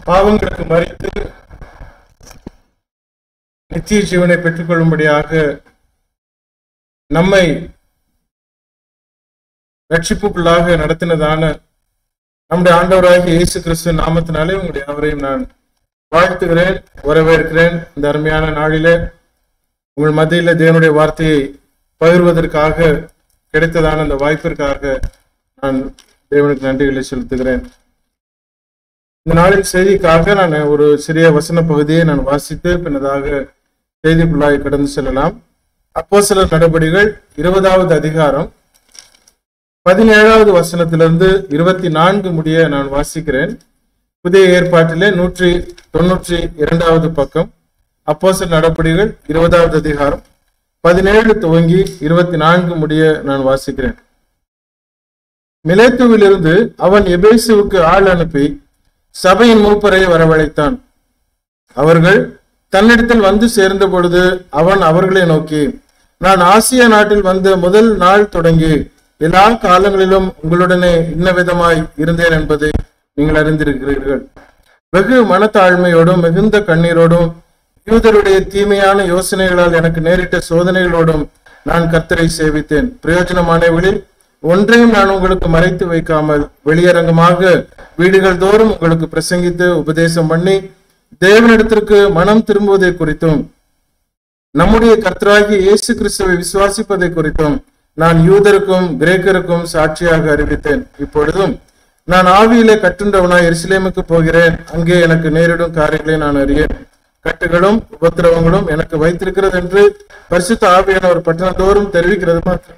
பாவங்களுக்கு மறித்து நித்திய ஜீவனை பெற்றுக்கொள்ளும்படியாக நம்மை ரட்சிப்புக்குள்ளாக நடத்தினதான நம்முடைய ஆண்டவராகிய இயேசு கிறிஸ்து நாமத்தினாலே உங்களுடைய யாவரையும் நான் வாழ்த்துகிறேன் வரவேற்கிறேன் இந்த அருமையான நாளிலே உங்கள் மத்தியில தேவனுடைய வார்த்தையை பகிர்வதற்காக கிடைத்ததான அந்த வாய்ப்பிற்காக நான் தேவனுக்கு நன்றிகளை செலுத்துகிறேன் இந்த நாளின் செய்திக்காக நான் ஒரு சிறிய வசன பகுதியை நான் வாசித்து பின்னதாக செய்திக்குள்ளாய் கடந்து செல்லலாம் அப்போ சில நடவடிக்கைகள் இருபதாவது அதிகாரம் பதினேழாவது வசனத்திலிருந்து இருபத்தி நான்கு முடிய நான் வாசிக்கிறேன் புதிய ஏற்பாட்டிலே நூற்றி தொன்னூற்றி இரண்டாவது பக்கம் அப்போசல் நடப்படிகள் இருபதாவது அதிகாரம் பதினேழு துவங்கி இருபத்தி நான்கு முடிய நான் வாசிக்கிறேன் மிலேத்துவிலிருந்து அவன் எபேசுவுக்கு ஆள் அனுப்பி சபையின் மூப்பரை வரவழைத்தான் அவர்கள் தன்னிடத்தில் வந்து சேர்ந்த பொழுது அவன் அவர்களை நோக்கி நான் ஆசியா நாட்டில் வந்த முதல் நாள் தொடங்கி எல்லா காலங்களிலும் உங்களுடனே இன்ன விதமாய் இருந்தேன் என்பதை நீங்கள் அறிந்திருக்கிறீர்கள் வெகு மனத்தாழ்மையோடும் மிகுந்த கண்ணீரோடும் யூதருடைய தீமையான யோசனைகளால் எனக்கு நேரிட்ட சோதனைகளோடும் நான் கர்த்தரை சேவித்தேன் பிரயோஜனமானவர்களில் ஒன்றையும் நான் உங்களுக்கு மறைத்து வைக்காமல் வெளியரங்கமாக வீடுகள் தோறும் உங்களுக்கு பிரசங்கித்து உபதேசம் பண்ணி தேவனிடத்திற்கு மனம் திரும்புவதை குறித்தும் நம்முடைய கர்த்தராகிய இயேசு கிறிஸ்துவை விசுவாசிப்பதை குறித்தும் நான் யூதருக்கும் கிரேக்கருக்கும் சாட்சியாக அறிவித்தேன் இப்பொழுதும் நான் ஆவியிலே கட்டுண்டவனாய் எருசலேமுக்கு போகிறேன் அங்கே எனக்கு நேரிடும் காரியங்களை நான் அறியேன் கட்டுகளும் உபத்திரவங்களும் எனக்கு வைத்திருக்கிறது என்று பரிசுத்த ஆவியான ஒரு பட்டணத்தோறும் தெரிவிக்கிறது மாத்திரம்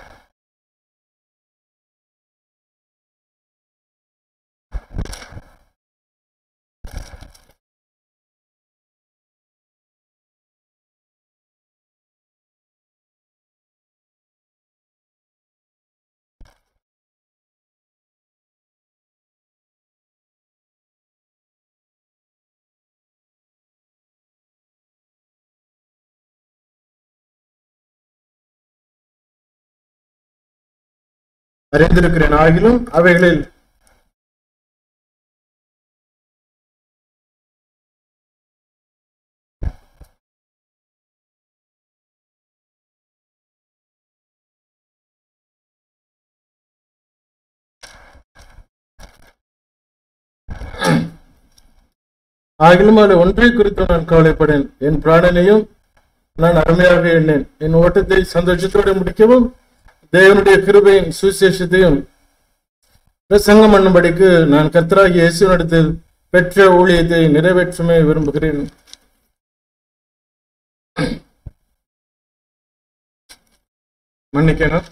அறிந்திருக்கிறேன் ஆகிலும் அவைகளில் ஆகிலும் அது ஒன்றை குறித்து நான் கவலைப்படேன் என் பிராணனையும் நான் அருமையாக எண்ணேன் என் ஓட்டத்தை சந்தோஷத்தோடு முடிக்கவும் தேவனுடைய கிருபையின் சுவிசேஷத்தையும் பிரசங்கம் பண்ணும்படிக்கு நான் கர்த்தராகிய இயேசுவினிடத்தில் பெற்ற ஊழியத்தை நிறைவேற்றுமே விரும்புகிறேன் மன்னிக்கணும்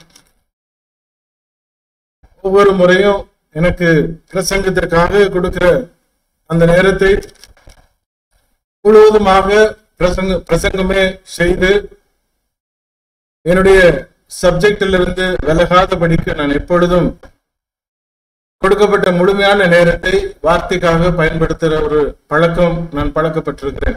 ஒவ்வொரு முறையும் எனக்கு பிரசங்கத்திற்காக கொடுக்கிற அந்த நேரத்தை முழுவதுமாக பிரசங்க பிரசங்கமே செய்து என்னுடைய சப்ஜெக்டிலிருந்து விலகாதபடிக்கு நான் எப்பொழுதும் கொடுக்கப்பட்ட முழுமையான நேரத்தை வார்த்தைக்காக பயன்படுத்துகிற ஒரு பழக்கம் நான் பழக்கப்பட்டிருக்கிறேன்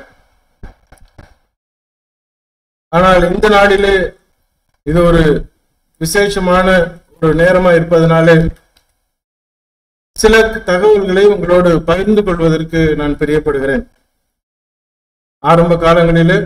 ஆனால் இந்த நாளிலே இது ஒரு விசேஷமான ஒரு நேரமா இருப்பதனாலே சில தகவல்களை உங்களோடு பகிர்ந்து கொள்வதற்கு நான் பிரியப்படுகிறேன் ஆரம்ப காலங்களிலே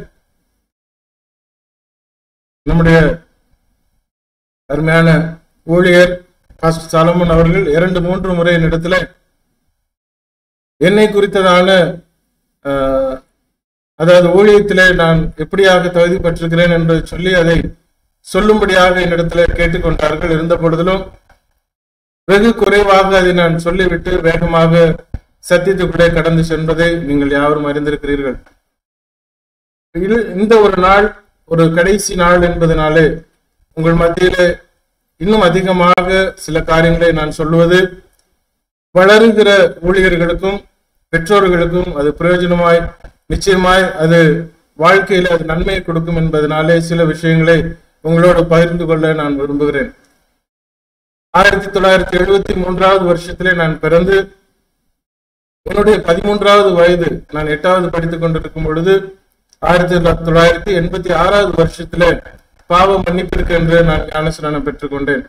நம்முடைய அருமையான ஊழியர் பாஸ்டர் சாலமன் அவர்கள் இரண்டு மூன்று முறை என்னிடத்துல என்னை குறித்ததான ஆஹ், அதாவது ஊழியத்திலே நான் எப்படியாக தகுதி பெற்றிருக்கிறேன் என்று சொல்லி அதை சொல்லும்படியாக என்னிடத்துல கேட்டுக்கொண்டார்கள் இருந்த பொழுதிலும் வெகு குறைவாக அதை நான் சொல்லிவிட்டு வேகமாக சத்தியத்துக்குள்ளே கடந்து சென்றதை நீங்கள் யாவரும் அறிந்திருக்கிறீர்கள் இது- இந்த ஒரு நாள் ஒரு கடைசி நாள் என்பதனாலே உங்கள் மத்தியிலே இன்னும் அதிகமாக சில காரியங்களை நான் சொல்லுவது வளருகிற ஊழியர்களுக்கும் பெற்றோர்களுக்கும் அது பிரயோஜனமாய் நிச்சயமாய் அது வாழ்க்கையில அது நன்மையை கொடுக்கும் என்பதனாலே சில விஷயங்களை உங்களோடு பகிர்ந்து கொள்ள நான் விரும்புகிறேன் ஆயிரத்தி தொள்ளாயிரத்தி எழுபத்தி மூன்றாவது வருஷத்திலே நான் பிறந்து என்னுடைய பதிமூன்றாவது வயது நான் எட்டாவது படித்துக் கொண்டிருக்கும் பொழுது ஆயிரத்தி தொள்ளாயிரத்தி எண்பத்தி ஆறாவது வருஷத்துல பாவ மன்னிப்பிற்கு என்று நான் ஞானஸ்நானம் பெற்றுக்கொண்டேன்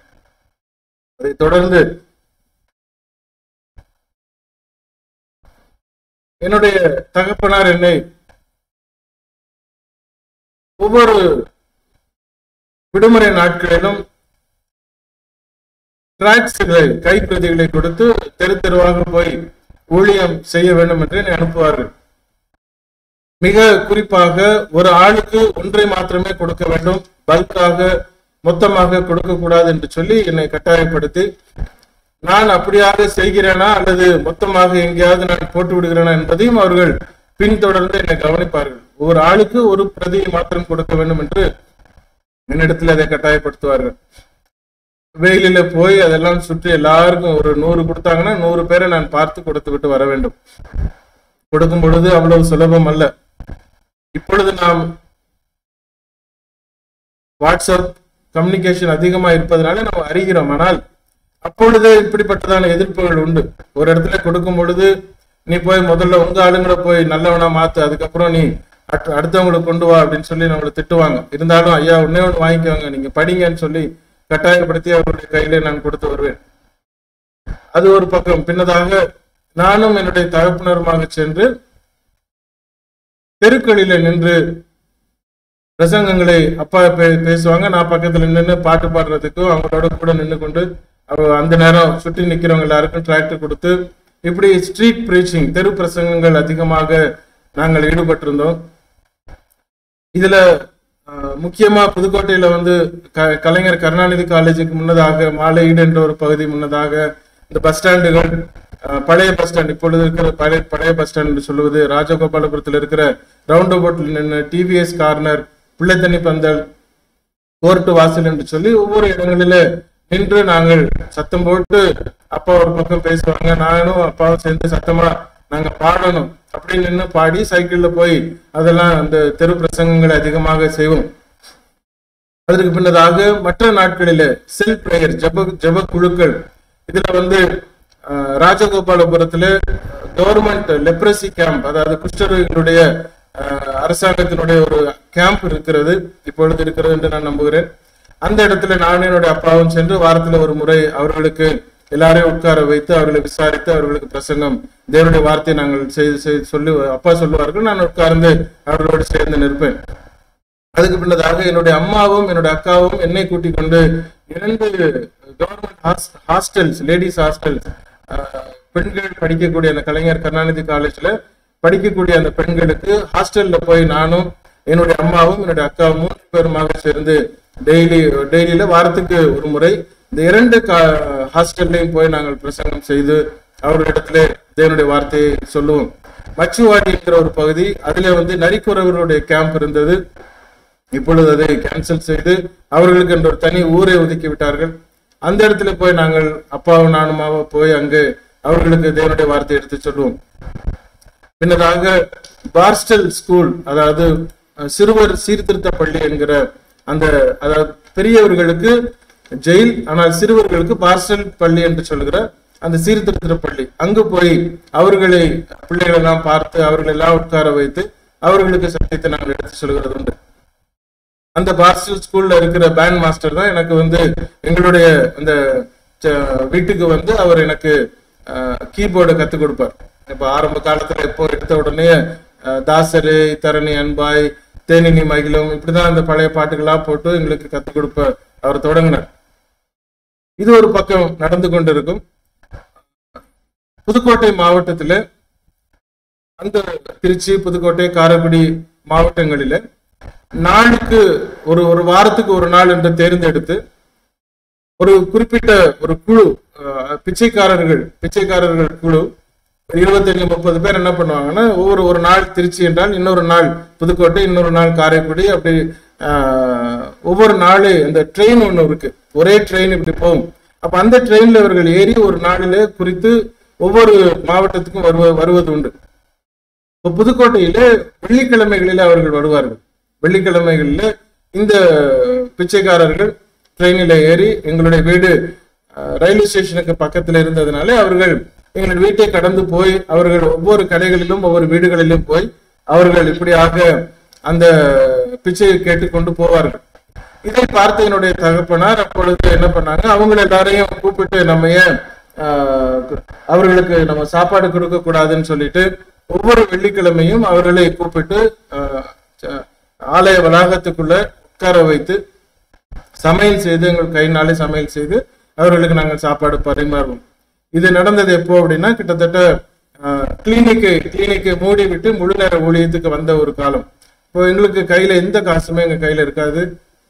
அதைத் தொடர்ந்து என்னுடைய தகப்பனார் என்னை ஒவ்வொரு விடுமுறை நாட்களிலும் டிராக்ஸ்களை கைப்பிரதிகளை கொடுத்து தெரு தெருவாக போய் ஊழியம் செய்ய வேண்டும் என்று என்னை அனுப்புவார்கள் மிக குறிப்பாக ஒரு ஆளுக்கு ஒன்றை மாத்திரமே கொடுக்க வேண்டும் பல்காக மொத்தமாக கொடுக்க கூடாது என்று சொல்லி என்னை கட்டாயப்படுத்தி நான் அப்படியாக செய்கிறேனா அல்லது மொத்தமாக எங்கேயாவது நான் போட்டு விடுகிறேனா என்பதையும் அவர்கள் பின்தொடர்ந்து என்னை கவனிப்பார்கள் ஒரு ஆளுக்கு ஒரு பிரதியை மாத்திரம் கொடுக்க வேண்டும் என்று என்னிடத்தில் அதை கட்டாயப்படுத்துவார்கள் வெயிலில போய் அதெல்லாம் சுற்றி எல்லாருக்கும் ஒரு நூறு கொடுத்தாங்கன்னா நூறு பேரை நான் பார்த்து கொடுத்து விட்டு வர வேண்டும் கொடுக்கும் பொழுது அவ்வளவு சுலபம் அல்ல இப்பொழுது நாம் வாட்ஸ்அப் கம்யூனிகேஷன் அதிகமா இருப்பதனால நம்ம அறிகிறோம் ஆனால் அப்பொழுது இப்படிப்பட்டதான எதிர்ப்புகள் உண்டு ஒரு இடத்துல கொடுக்கும் பொழுது நீ போய் முதல்ல உங்க ஆளுங்களை போய் நல்லவனா மாத்து அதுக்கப்புறம் நீ அட்- அடுத்தவங்களுக்கு கொண்டு வா அப்படின்னு சொல்லி நம்மளை திட்டுவாங்க இருந்தாலும் ஐயா ஒன்னே ஒன்று வாங்கிக்கோங்க நீங்க படிங்கன்னு சொல்லி கட்டாயப்படுத்தி அவருடைய கையிலே நான் கொடுத்து வருவேன் அது ஒரு பக்கம் பின்னதாக நானும் என்னுடைய தகப்பனருமாக சென்று தெருக்களில நின்று பிரசங்கங்களை அப்பா பே- பேசுவாங்க நான் பக்கத்துல நின்று பாட்டு பாடுறதுக்கும் அவங்களோட கூட நின்று கொண்டு அவ அந்த நேரம் சுற்றி நிக்கிறவங்க எல்லாருக்கும் டிராக்டர் கொடுத்து இப்படி ஸ்ட்ரீட் பிரீச்சிங் தெரு பிரசங்கங்கள் அதிகமாக நாங்கள் ஈடுபட்டிருந்தோம் இதுல அஹ், முக்கியமா புதுக்கோட்டையில வந்து க- கலைஞர் கருணாநிதி காலேஜுக்கு முன்னதாக மாலையீடு என்ற ஒரு பகுதி முன்னதாக இந்த பஸ் ஸ்டாண்டுகள் அஹ், பழைய பஸ் ஸ்டாண்ட் இப்பொழுது இருக்கிற பழைய பழைய பஸ் ஸ்டாண்ட் என்று சொல்லுவது ராஜகோபாலபுரத்தில் இருக்கிற ரவுண்ட் அபவுட்ல நின்று டிவிஎஸ் கார்னர் பிள்ளைத்தண்ணி பந்தல் கோர்ட்டு வாசல் என்று சொல்லி ஒவ்வொரு இடங்களில நின்று நாங்கள் சத்தம் போட்டு அப்பா ஒரு பக்கம் பேசுவாங்க நானும் அப்பாவும் சேர்ந்து சத்தமா நாங்க பாடணும் அப்படின்னு நின்று பாடி சைக்கிள்ல போய் அதெல்லாம் அந்த தெரு பிரசங்கங்களை அதிகமாக செய்வோம் அதற்கு பின்னதாக மற்ற நாட்களில செல் பிரேயர் ஜப ஜப குழுக்கள் இதுல வந்து அஹ், ராஜகோபாலபுரத்துல கவர்மெண்ட் லெப்ரசி கேம்ப் அதாவது குஷ்டரோகிகளுடைய அஹ், அரசாங்கத்தினுடைய ஒரு கேம்ப் இருக்கிறது இப்பொழுது இருக்கிறது என்று நான் நம்புகிறேன் அந்த இடத்துல நானும் என்னுடைய அப்பாவும் சென்று வாரத்துல ஒரு முறை அவர்களுக்கு எல்லாரையும் உட்கார வைத்து அவர்களை விசாரித்து அவர்களுக்கு பிரசங்கம் தேவனுடைய வார்த்தையை நாங்கள் செய்து செய்து சொல்லி அப்பா சொல்லுவார்கள் நான் உட்கார்ந்து அவர்களோடு சேர்ந்து நிற்பேன் அதுக்கு பின்னதாக என்னுடைய அம்மாவும் என்னுடைய அக்காவும் என்னை கூட்டிக் கொண்டு இரண்டு கவர்மெண்ட் ஹாஸ்டல்ஸ் லேடிஸ் ஹாஸ்டல்ஸ் பெண்கள் படிக்கக்கூடிய அந்த கலைஞர் கருணாநிதி காலேஜ்ல படிக்கக்கூடிய அந்த பெண்களுக்கு ஹாஸ்டல்ல போய் நானும் என்னுடைய அம்மாவும் என்னுடைய அக்காவும் மூன்று பேருமாக சேர்ந்து டெய்லி டெய்லியில வாரத்துக்கு ஒரு முறை இந்த இரண்டு ஹாஸ்டல்லையும் போய் நாங்கள் பிரசங்கம் செய்து அவர்களிடத்துல தேவனுடைய வார்த்தையை சொல்லுவோம் மச்சுவாடி என்கிற ஒரு பகுதி அதுல வந்து நரிக்குறவர்களுடைய கேம்ப் இருந்தது இப்பொழுது அதை கேன்சல் செய்து அவர்களுக்கு என்று ஒரு தனி ஊரை ஒதுக்கி விட்டார்கள் அந்த இடத்துல போய் நாங்கள் அப்பாவும் நானுமாவ போய் அங்கு அவர்களுக்கு தேவனுடைய வார்த்தை எடுத்து சொல்லுவோம் பின்னதாக பார்ஸ்டல் ஸ்கூல் அதாவது அஹ், சிறுவர் சீர்திருத்த பள்ளி என்கிற அந்த அதாவது பெரியவர்களுக்கு ஜெயில் ஆனால் சிறுவர்களுக்கு பார்சல் பள்ளி என்று சொல்லுகிற அந்த சீர்திருத்த பள்ளி அங்கு போய் அவர்களை பிள்ளைகள் எல்லாம் பார்த்து அவர்களை எல்லாம் உட்கார வைத்து அவர்களுக்கு சத்தியத்தை நாங்கள் எடுத்து சொல்கிறது உண்டு அந்த பார்சல் ஸ்கூல்ல இருக்கிற பேண்ட் மாஸ்டர் தான் எனக்கு வந்து எங்களுடைய அந்த ச- வீட்டுக்கு வந்து அவர் எனக்கு கீபோர்டு கத்துக் கொடுப்பார் இப்ப ஆரம்ப காலத்துல எப்போ எடுத்த உடனே அஹ், தாசரு தரணி அன்பாய் தேனினி மகிழும் இப்படிதான் அந்த பழைய பாட்டுகளா போட்டு எங்களுக்கு கத்துக் கொடுப்ப அவர் தொடங்கினார் இது ஒரு பக்கம் நடந்து கொண்டிருக்கும் புதுக்கோட்டை மாவட்டத்துல அந்த திருச்சி புதுக்கோட்டை காரைக்குடி மாவட்டங்களில நாளுக்கு ஒரு ஒரு வாரத்துக்கு ஒரு நாள் என்று தேர்ந்தெடுத்து ஒரு குறிப்பிட்ட ஒரு குழு அஹ், பிச்சைக்காரர்கள் பிச்சைக்காரர்கள் குழு ஒரு இருபத்தஞ்சு முப்பது பேர் என்ன பண்ணுவாங்கன்னா ஒவ்வொரு ஒரு நாள் திருச்சி என்றால் இன்னொரு நாள் புதுக்கோட்டை இன்னொரு நாள் காரைக்குடி அப்படி அஹ், ஒவ்வொரு நாள் அந்த ட்ரெயின் ஒன்று இருக்கு ஒரே ட்ரெயின் இப்படி போகும் அப்ப அந்த ட்ரெயின்ல இவர்கள் ஏறி ஒரு நாளில குறித்து ஒவ்வொரு மாவட்டத்துக்கும் வருவ வருவது உண்டு இப்ப புதுக்கோட்டையில வெள்ளிக்கிழமைகளில் அவர்கள் வருவார்கள் வெள்ளிக்கிழமைகளில் இந்த பிச்சைக்காரர்கள் ட்ரெயினில் ஏறி எங்களுடைய வீடு அஹ், ரயில்வே ஸ்டேஷனுக்கு பக்கத்தில் இருந்ததுனால அவர்கள் எங்களுடைய வீட்டை கடந்து போய் அவர்கள் ஒவ்வொரு கடைகளிலும் ஒவ்வொரு வீடுகளிலும் போய் அவர்கள் இப்படியாக அந்த பிச்சையை கேட்டுக்கொண்டு போவார்கள் இதை பார்த்த என்னுடைய தகப்பனார் அப்பொழுது என்ன பண்ணாங்க அவங்க எல்லாரையும் கூப்பிட்டு நம்ம ஏன் ஆஹ், அவர்களுக்கு நம்ம சாப்பாடு கொடுக்க கூடாதுன்னு சொல்லிட்டு ஒவ்வொரு வெள்ளிக்கிழமையும் அவர்களை கூப்பிட்டு அஹ், ச- ஆலய வளாகத்துக்குள்ள உட்கார வைத்து சமையல் செய்து எங்கள் கையினாலே சமையல் செய்து அவர்களுக்கு நாங்கள் சாப்பாடு பரிமாறுவோம் இது நடந்தது எப்போ அப்படின்னா கிட்டத்தட்ட கிளினிக்கு கிளினிக்கை மூடி விட்டு முழு நேர ஊழியத்துக்கு வந்த ஒரு காலம் இப்போ எங்களுக்கு கையில எந்த காசுமே எங்க கையில இருக்காது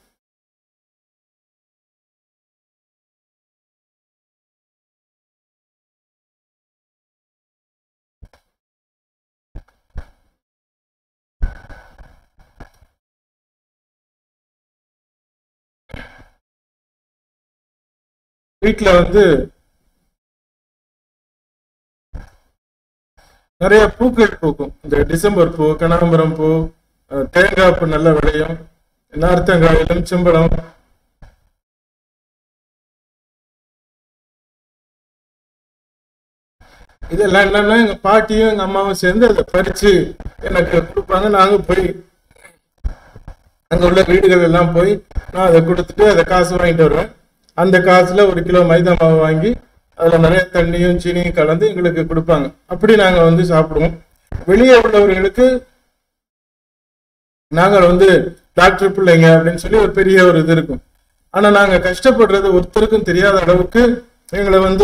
வீட்டுல வந்து நிறைய பூக்கள் பூக்கும் இந்த டிசம்பர் பூ கனகாம்பரம் பூ அஹ், தேங்காய் பூ நல்ல விளையும் நார்த்தங்காய் எலுமிச்சம்பழம் இதெல்லாம் என்னன்னா எங்க பாட்டியும் எங்க அம்மாவும் சேர்ந்து அதை பறிச்சு எனக்கு கொடுப்பாங்க நாங்க போய் அங்க உள்ள வீடுகள் எல்லாம் போய் நான் அதை கொடுத்துட்டு அதை காசு வாங்கிட்டு வருவேன் அந்த காசுல ஒரு கிலோ மைதா மாவு வாங்கி அதுல நிறைய தண்ணியும் சீனியும் கலந்து எங்களுக்கு கொடுப்பாங்க அப்படி நாங்க வந்து சாப்பிடுவோம் வெளியே உள்ளவர்களுக்கு நாங்கள் வந்து டாக்டர் பிள்ளைங்க அப்படின்னு சொல்லி ஒரு பெரிய ஒரு இது இருக்கும் ஆனா நாங்க கஷ்டப்படுறது ஒருத்தருக்கும் தெரியாத அளவுக்கு எங்களை வந்து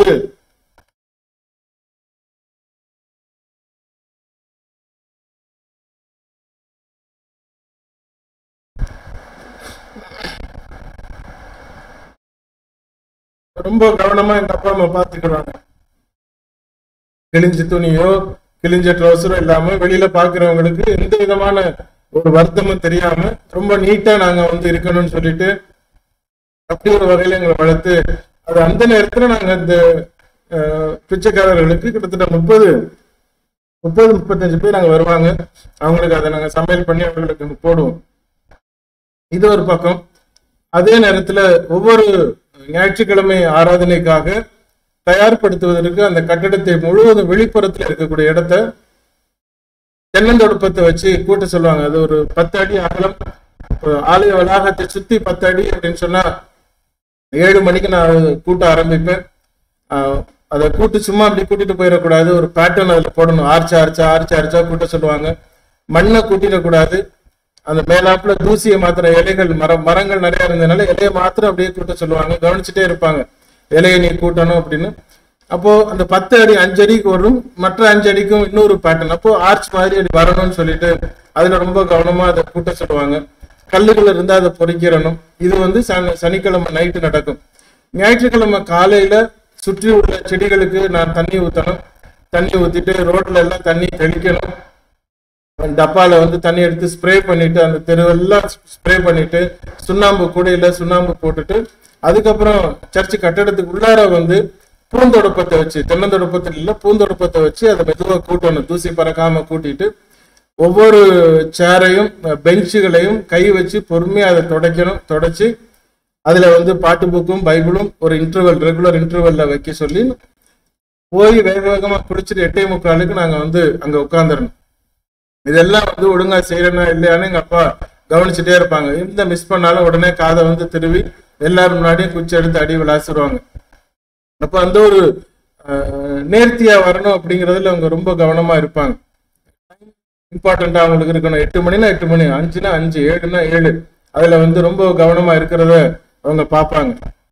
ரொம்ப கவனமா எங்க அப்பா அம்மா பாத்துக்கிறாங்க கிழிஞ்ச துணியோ கிழிஞ்ச ட்ரௌசரோ இல்லாம வெளியில பாக்குறவங்களுக்கு எந்த விதமான ஒரு வருத்தமும் தெரியாம ரொம்ப நீட்டா நாங்க வந்து இருக்கணும்னு சொல்லிட்டு அப்படி ஒரு வகையில எங்களை வளர்த்து அது அந்த நேரத்துல நாங்க இந்த அஹ், பிச்சைக்காரர்களுக்கு கிட்டத்தட்ட முப்பது முப்பது முப்பத்தஞ்சு பேர் அங்க வருவாங்க அவங்களுக்கு அதை நாங்க சமையல் பண்ணி அவங்களுக்கு போடுவோம் இது ஒரு பக்கம் அதே நேரத்துல ஒவ்வொரு ஞாயிற்றுக்கிழமை ஆராதனைக்காக தயார்படுத்துவதற்கு அந்த கட்டடத்தை முழுவதும் வெளிப்புறத்துல இருக்கக்கூடிய இடத்த தென்னந்தொடுப்பத்தை வச்சு கூட்ட சொல்லுவாங்க அது ஒரு பத்து அடி அகலம் ஒரு ஆலய வளாகத்தை சுத்தி பத்து அடி அப்படின்னு சொன்னா ஏழு மணிக்கு நான் அது கூட்ட ஆரம்பிப்பேன் ஆஹ் அதை கூட்டு சும்மா அப்படி கூட்டிட்டு போயிடக்கூடாது ஒரு பேட்டர்ன் அதுல போடணும் ஆர்ச்சா ஆர்ச்சா ஆர்ச்சா ஆர்ச்சா கூட்ட சொல்லுவாங்க மண்ணை கூட்டிடக்கூடாது அந்த மேலாப்புல தூசியை மாத்திர இலைகள் மரம் மரங்கள் நிறைய இருந்ததுனால இலையை மாத்திரம் அப்படியே கூட்ட சொல்லுவாங்க கவனிச்சுட்டே இருப்பாங்க இலையை நீ கூட்டணும் அப்படின்னு அப்போ அந்த பத்து அடி அஞ்சு அடிக்கு வரும் மற்ற அஞ்சு அடிக்கும் இன்னொரு பேட்டர்ன் அப்போ ஆர்ச் மாதிரி அடி வரணும்னு சொல்லிட்டு அதுல ரொம்ப கவனமா அதை கூட்ட சொல்லுவாங்க கல்லுகள் இருந்தா அதை பொறிக்கிறணும் இது வந்து சனி சனிக்கிழமை நைட்டு நடக்கும் ஞாயிற்றுக்கிழமை காலையில சுற்றி உள்ள செடிகளுக்கு நான் தண்ணி ஊத்தணும் தண்ணி ஊத்திட்டு ரோட்ல எல்லாம் தண்ணி தெளிக்கணும் டப்பால வந்து தண்ணி எடுத்து ஸ்ப்ரே பண்ணிட்டு அந்த தெருவெல்லாம் ஸ்ப்ரே பண்ணிட்டு சுண்ணாம்பு கூடையில சுண்ணாம்பு போட்டுட்டு அதுக்கப்புறம் சர்ச் கட்டடத்துக்கு உள்ளார வந்து பூந்தொடுப்பத்தை வச்சு தென்னந்தொடுப்பத்தில் இல்ல பூந்தொடுப்பத்தை வச்சு அதை மெதுவா கூட்டணும் தூசி பறக்காம கூட்டிட்டு ஒவ்வொரு சேரையும் பெஞ்சுகளையும் கை வச்சு பொறுமையா அதை துடைக்கணும் துடைச்சு அதுல வந்து பாட்டு புக்கும் பைபிளும் ஒரு இன்டர்வல் ரெகுலர் இன்டர்வல்ல வைக்க சொல்லி போய் வேக வேகமா குளிச்சுட்டு எட்டே முக்காலுக்கு நாங்க வந்து அங்க உட்காந்துடணும் இதெல்லாம் வந்து ஒழுங்கா செய்யறேனா இல்லையான்னு எங்க அப்பா கவனிச்சுட்டே இருப்பாங்க இந்த மிஸ் பண்ணாலும் உடனே காதை வந்து திருவி எல்லாரும் முன்னாடியும் குச்சி எடுத்து அடி விளாசிடுவாங்க அப்ப அந்த ஒரு அஹ், நேர்த்தியா வரணும் அப்படிங்கறதுல அவங்க ரொம்ப கவனமா இருப்பாங்க இம்பார்ட்டண்டா அவங்களுக்கு இருக்கணும் எட்டு மணினா எட்டு மணி அஞ்சுனா அஞ்சு ஏழுனா ஏழு அதுல வந்து ரொம்ப கவனமா இருக்கிறத அவங்க பார்ப்பாங்க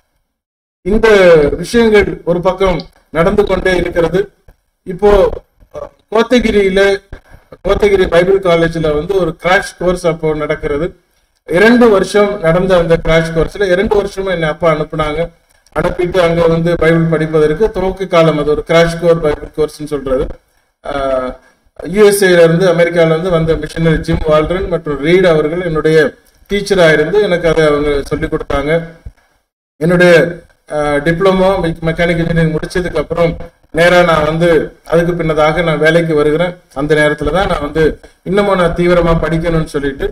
இந்த விஷயங்கள் ஒரு பக்கம் நடந்து கொண்டே இருக்கிறது இப்போ அஹ், கோத்தகிரியில கோத்தகிரி பைபிள் காலேஜ்ல வந்து ஒரு கிராஷ் கோர்ஸ் அப்போ நடக்கிறது இரண்டு வருஷம் நடந்த அந்த கிராஷ் கோர்ஸ்ல இரண்டு வருஷமும் என்னை அப்பா அனுப்புனாங்க அனுப்பிட்டு அங்க வந்து பைபிள் படிப்பதற்கு துவக்க காலம் அது ஒரு கிராஷ் கோர் பைபிள் கோர்ஸ்னு சொல்றது யூஎஸ்ஏல இருந்து அமெரிக்கால இருந்து வந்த மிஷனரி ஜிம் வால்ரன் மற்றும் ரீட் அவர்கள் என்னுடைய டீச்சரா இருந்து எனக்கு அதை அவங்க சொல்லி கொடுத்தாங்க என்னுடைய டிப்ளமோ மெக்கானிக் இன்ஜினியரிங் முடிச்சதுக்கு அப்புறம் நேரா நான் வந்து அதுக்கு பின்னதாக நான் வேலைக்கு வருகிறேன் அந்த நேரத்துல தான் நான் வந்து இன்னமும் நான் தீவிரமா படிக்கணும்னு சொல்லிட்டு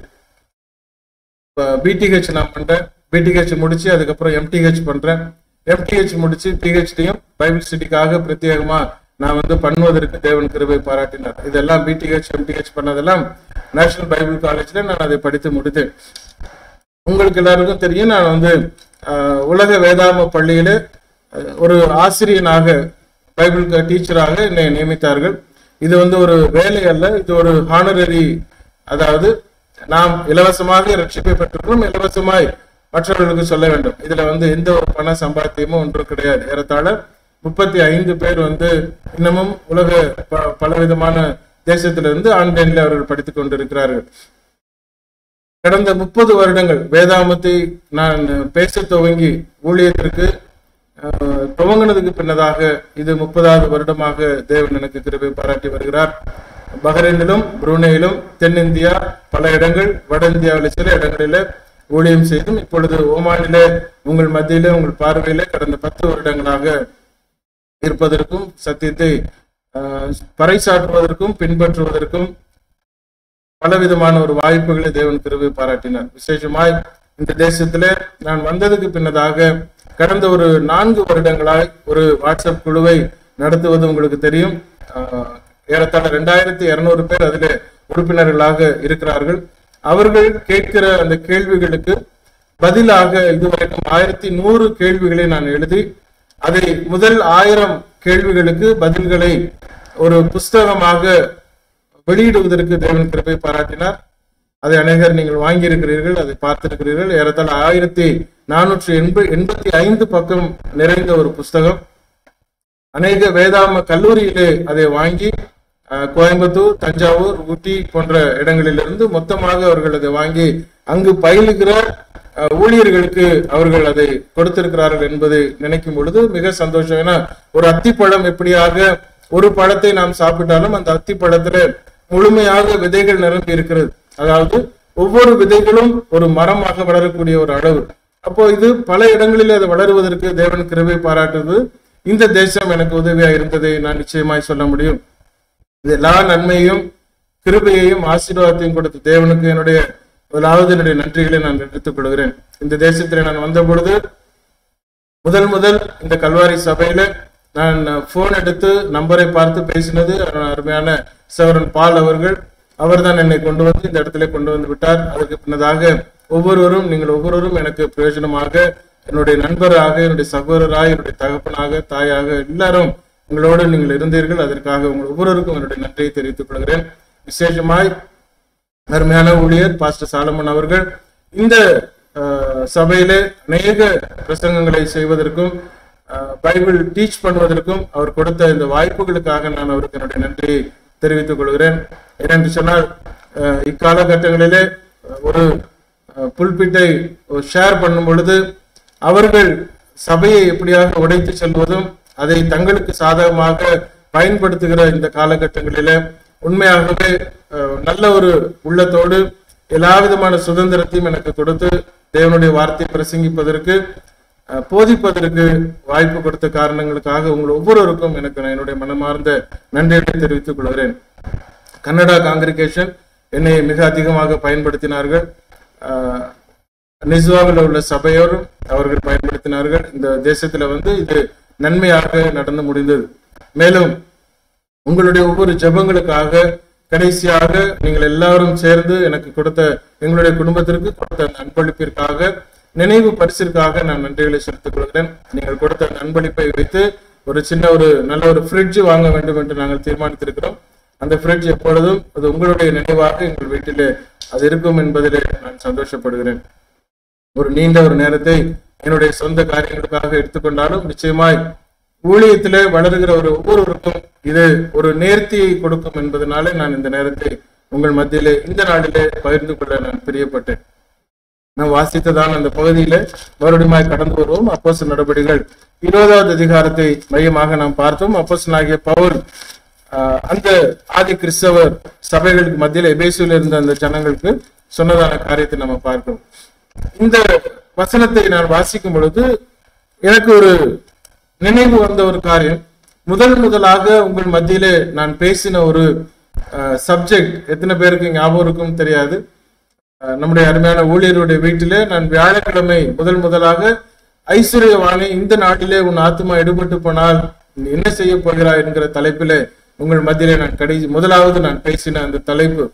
பிடிஹெச் நான் பண்றேன் பிடிஹெச் முடிச்சு அதுக்கப்புறம் எம்டிஹெச் பண்றேன் எம்டிஹெச் முடிச்சு பிஹெச்டியும் பைபிள் ஸ்டடிக்காக பிரத்யேகமா நான் வந்து பண்ணுவதற்கு தேவன் கிருபை பாராட்டினார் இதெல்லாம் பிடிஹெச் எம்டிஹெச் பண்ணதெல்லாம் நேஷனல் பைபிள் காலேஜ்ல நான் அதை படித்து முடித்தேன் உங்களுக்கு எல்லாருக்கும் தெரியும் நான் வந்து அஹ், உலக வேதாம பள்ளியில அஹ், ஒரு ஆசிரியனாக பைபிள் டீச்சராக என்னை நியமித்தார்கள் இது வந்து ஒரு வேலை அல்ல இது ஒரு ஹானரரி அதாவது நாம் இலவசமாக ரட்சிப்பை பெற்றிருக்கிறோம் இலவசமாய் மற்றவர்களுக்கு சொல்ல வேண்டும் இதுல வந்து எந்த ஒரு பண சம்பாத்தியமும் ஒன்றும் கிடையாது ஏறத்தாழ முப்பத்தி ஐந்து பேர் வந்து இன்னமும் உலக ப- பலவிதமான தேசத்திலிருந்து ஆன்லைன்ல அவர்கள் படித்துக் கொண்டிருக்கிறார்கள் கடந்த முப்பது வருடங்கள் வேதாமத்தை நான் பேச துவங்கி ஊழியத்திற்கு அஹ், துவங்கினதுக்கு பின்னதாக இது முப்பதாவது வருடமாக தேவன் எனக்கு கிருபை பாராட்டி வருகிறார் பஹ்ரைனிலும் புரூனேயிலும் தென்னிந்தியா பல இடங்கள் வட இந்தியாவில் சில இடங்களில ஊழியம் செய்தும் இப்பொழுது ஓமானிலே உங்கள் மத்தியிலே உங்கள் பார்வையிலே கடந்த பத்து வருடங்களாக இருப்பதற்கும் சத்தியத்தை அஹ், பறைசாற்றுவதற்கும் பின்பற்றுவதற்கும் பலவிதமான ஒரு வாய்ப்புகளை தேவன் கிருபை பாராட்டினார் விசேஷமாய் இந்த தேசத்திலே நான் வந்ததுக்கு பின்னதாக கடந்த ஒரு நான்கு வருடங்களாய் ஒரு வாட்ஸ்அப் குழுவை நடத்துவது உங்களுக்கு தெரியும் ஆஹ், ஏறத்தாழ ரெண்டாயிரத்தி இருநூறு பேர் அதிலே உறுப்பினர்களாக இருக்கிறார்கள் அவர்கள் கேட்கிற அந்த கேள்விகளுக்கு பதிலாக இதுவரைக்கும் ஆயிரத்தி நூறு கேள்விகளை நான் எழுதி அதை முதல் ஆயிரம் கேள்விகளுக்கு பதில்களை ஒரு புஸ்தகமாக வெளியிடுவதற்கு தேவன் கிருபை பாராட்டினார் அதை அநேகர் நீங்கள் வாங்கியிருக்கிறீர்கள் அதை பார்த்திருக்கிறீர்கள் ஏறத்தாழ ஆயிரத்தி நானூற்றி எண்ப எண்பத்தி ஐந்து பக்கம் நிறைந்த ஒரு புஸ்தகம் அநேக வேதாம கல்லூரியிலே அதை வாங்கி அஹ், கோயம்புத்தூர் தஞ்சாவூர் ஊட்டி போன்ற இடங்களிலிருந்து மொத்தமாக அவர்கள் அதை வாங்கி அங்கு பயிலுகிற அஹ், ஊழியர்களுக்கு அவர்கள் அதை கொடுத்திருக்கிறார்கள் என்பதை நினைக்கும் பொழுது மிக சந்தோஷம் ஏன்னா ஒரு அத்திப்பழம் எப்படியாக ஒரு பழத்தை நாம் சாப்பிட்டாலும் அந்த அத்திப்பழத்துல முழுமையாக விதைகள் நிரம்பி இருக்கிறது அதாவது ஒவ்வொரு விதைகளும் ஒரு மரமாக வளரக்கூடிய ஒரு அளவு அப்போ இது பல இடங்களில் அது வளருவதற்கு தேவன் கிருபை பாராட்டுவது இந்த தேசம் எனக்கு உதவியா இருந்ததை நான் நிச்சயமாய் சொல்ல முடியும் இது எல்லா நன்மையையும் கிருபையையும் ஆசீர்வாதத்தையும் கொடுத்த தேவனுக்கு என்னுடைய முதலாவது என்னுடைய நன்றிகளை நான் எடுத்துக் கொள்கிறேன் இந்த தேசத்தில் நான் வந்த பொழுது முதல் முதல் இந்த கல்வாரி சபையில நான் போன் எடுத்து நம்பரை பார்த்து பேசினது அருமையான சவரன் பால் அவர்கள் அவர்தான் என்னை கொண்டு வந்து இந்த இடத்துல கொண்டு வந்து விட்டார் அதற்கு பின்னதாக ஒவ்வொருவரும் நீங்கள் ஒவ்வொருவரும் எனக்கு பிரயோஜனமாக என்னுடைய நண்பராக என்னுடைய சகோதரராக என்னுடைய தகப்பனாக தாயாக எல்லாரும் உங்களோடு நீங்கள் இருந்தீர்கள் அதற்காக உங்கள் ஒவ்வொருவருக்கும் என்னுடைய நன்றியை தெரிவித்துக் கொள்கிறேன் விசேஷமாய் அருமையான ஊழியர் பாஸ்டர் சாலமன் அவர்கள் இந்த அஹ், சபையிலே அநேக பிரசங்கங்களை செய்வதற்கும் அஹ், பைபிள் டீச் பண்ணுவதற்கும் அவர் கொடுத்த இந்த வாய்ப்புகளுக்காக நான் அவருக்கு என்னுடைய நன்றியை தெரிவித்துக் கொள்கிறேன் ஏனென்று சொன்னால் அஹ், இக்காலகட்டங்களிலே ஒரு புல்பிட்டை ஷேர் பண்ணும் பொழுது அவர்கள் சபையை எப்படியாக உடைத்து செல்வதும் அதை தங்களுக்கு சாதகமாக பயன்படுத்துகிற இந்த காலகட்டங்களிலே உண்மையாகவே அஹ், நல்ல ஒரு உள்ளத்தோடு எல்லா விதமான சுதந்திரத்தையும் எனக்கு கொடுத்து தேவனுடைய வார்த்தையை பிரசங்கிப்பதற்கு அஹ், போதிப்பதற்கு வாய்ப்பு கொடுத்த காரணங்களுக்காக உங்கள் ஒவ்வொருவருக்கும் எனக்கு நான் என்னுடைய மனமார்ந்த நன்றியை தெரிவித்துக் கொள்கிறேன் கன்னடா காங்கிரிகேஷன் என்னை மிக அதிகமாக பயன்படுத்தினார்கள் அஹ், நிஸ்வாவில் உள்ள சபையோரும் அவர்கள் பயன்படுத்தினார்கள் இந்த தேசத்துல வந்து இது நன்மையாக நடந்து முடிந்தது மேலும் உங்களுடைய ஒவ்வொரு ஜெபங்களுக்காக கடைசியாக நீங்கள் எல்லாரும் சேர்ந்து எனக்கு கொடுத்த எங்களுடைய குடும்பத்திற்கு கொடுத்த அந்த அன்பளிப்பிற்காக நினைவு பரிசிற்காக நான் நன்றிகளை செலுத்திக் கொள்கிறேன் நீங்கள் கொடுத்த அந்த அன்பளிப்பை வைத்து ஒரு சின்ன ஒரு நல்ல ஒரு ஃப்ரிட்ஜ் வாங்க வேண்டும் என்று நாங்கள் தீர்மானித்திருக்கிறோம் அந்த ஃப்ரிட்ஜ் எப்பொழுதும் அது உங்களுடைய நினைவாக எங்கள் வீட்டிலே அது இருக்கும் என்பதிலே நான் சந்தோஷப்படுகிறேன் ஒரு நீண்ட ஒரு நேரத்தை என்னுடைய சொந்த காரியங்களுக்காக எடுத்துக்கொண்டாலும் நிச்சயமாய் ஊழியத்திலே வளருகிற ஒரு ஒவ்வொருவருக்கும் இது ஒரு நேர்த்தியை கொடுக்கும் என்பதனாலே நான் இந்த நேரத்தை உங்கள் மத்தியிலே இந்த நாளிலே பகிர்ந்து கொள்ள நான் பிரியப்பட்டேன் நாம் வாசித்ததான அந்த பகுதியில மறுபடியும் கடந்து வருவோம் அப்போஸ் நடவடிக்கைகள் இருபதாவது அதிகாரத்தை மையமாக நாம் பார்த்தோம் அப்போஸ் ஆகிய பவுல் ஆஹ், அந்த ஆதி கிறிஸ்தவர் சபைகளுக்கு மத்தியில் எபேசியில் இருந்த அந்த ஜனங்களுக்கு சொன்னதான காரியத்தை நம்ம பார்க்கிறோம் இந்த வசனத்தை நான் வாசிக்கும் பொழுது எனக்கு ஒரு நினைவு வந்த ஒரு காரியம் முதல் முதலாக உங்கள் மத்தியிலே நான் பேசின ஒரு சப்ஜெக்ட் எத்தனை பேருக்கு ஞாபகம் இருக்கும் தெரியாது அஹ், நம்முடைய அருமையான ஊழியருடைய வீட்டிலே நான் வியாழக்கிழமை முதல் முதலாக ஐஸ்வர்யவானே இந்த நாட்டிலே உன் ஆத்மா எடுபட்டு போனால் நீ என்ன செய்ய போகிறாய் என்கிற தலைப்பிலே உங்கள் மத்தியிலே நான் கடைசி முதலாவது நான் பேசின அந்த தலைப்பு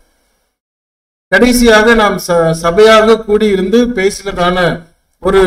கடைசியாக நாம் ச- சபையாக கூடியிருந்து பேசினதான ஒரு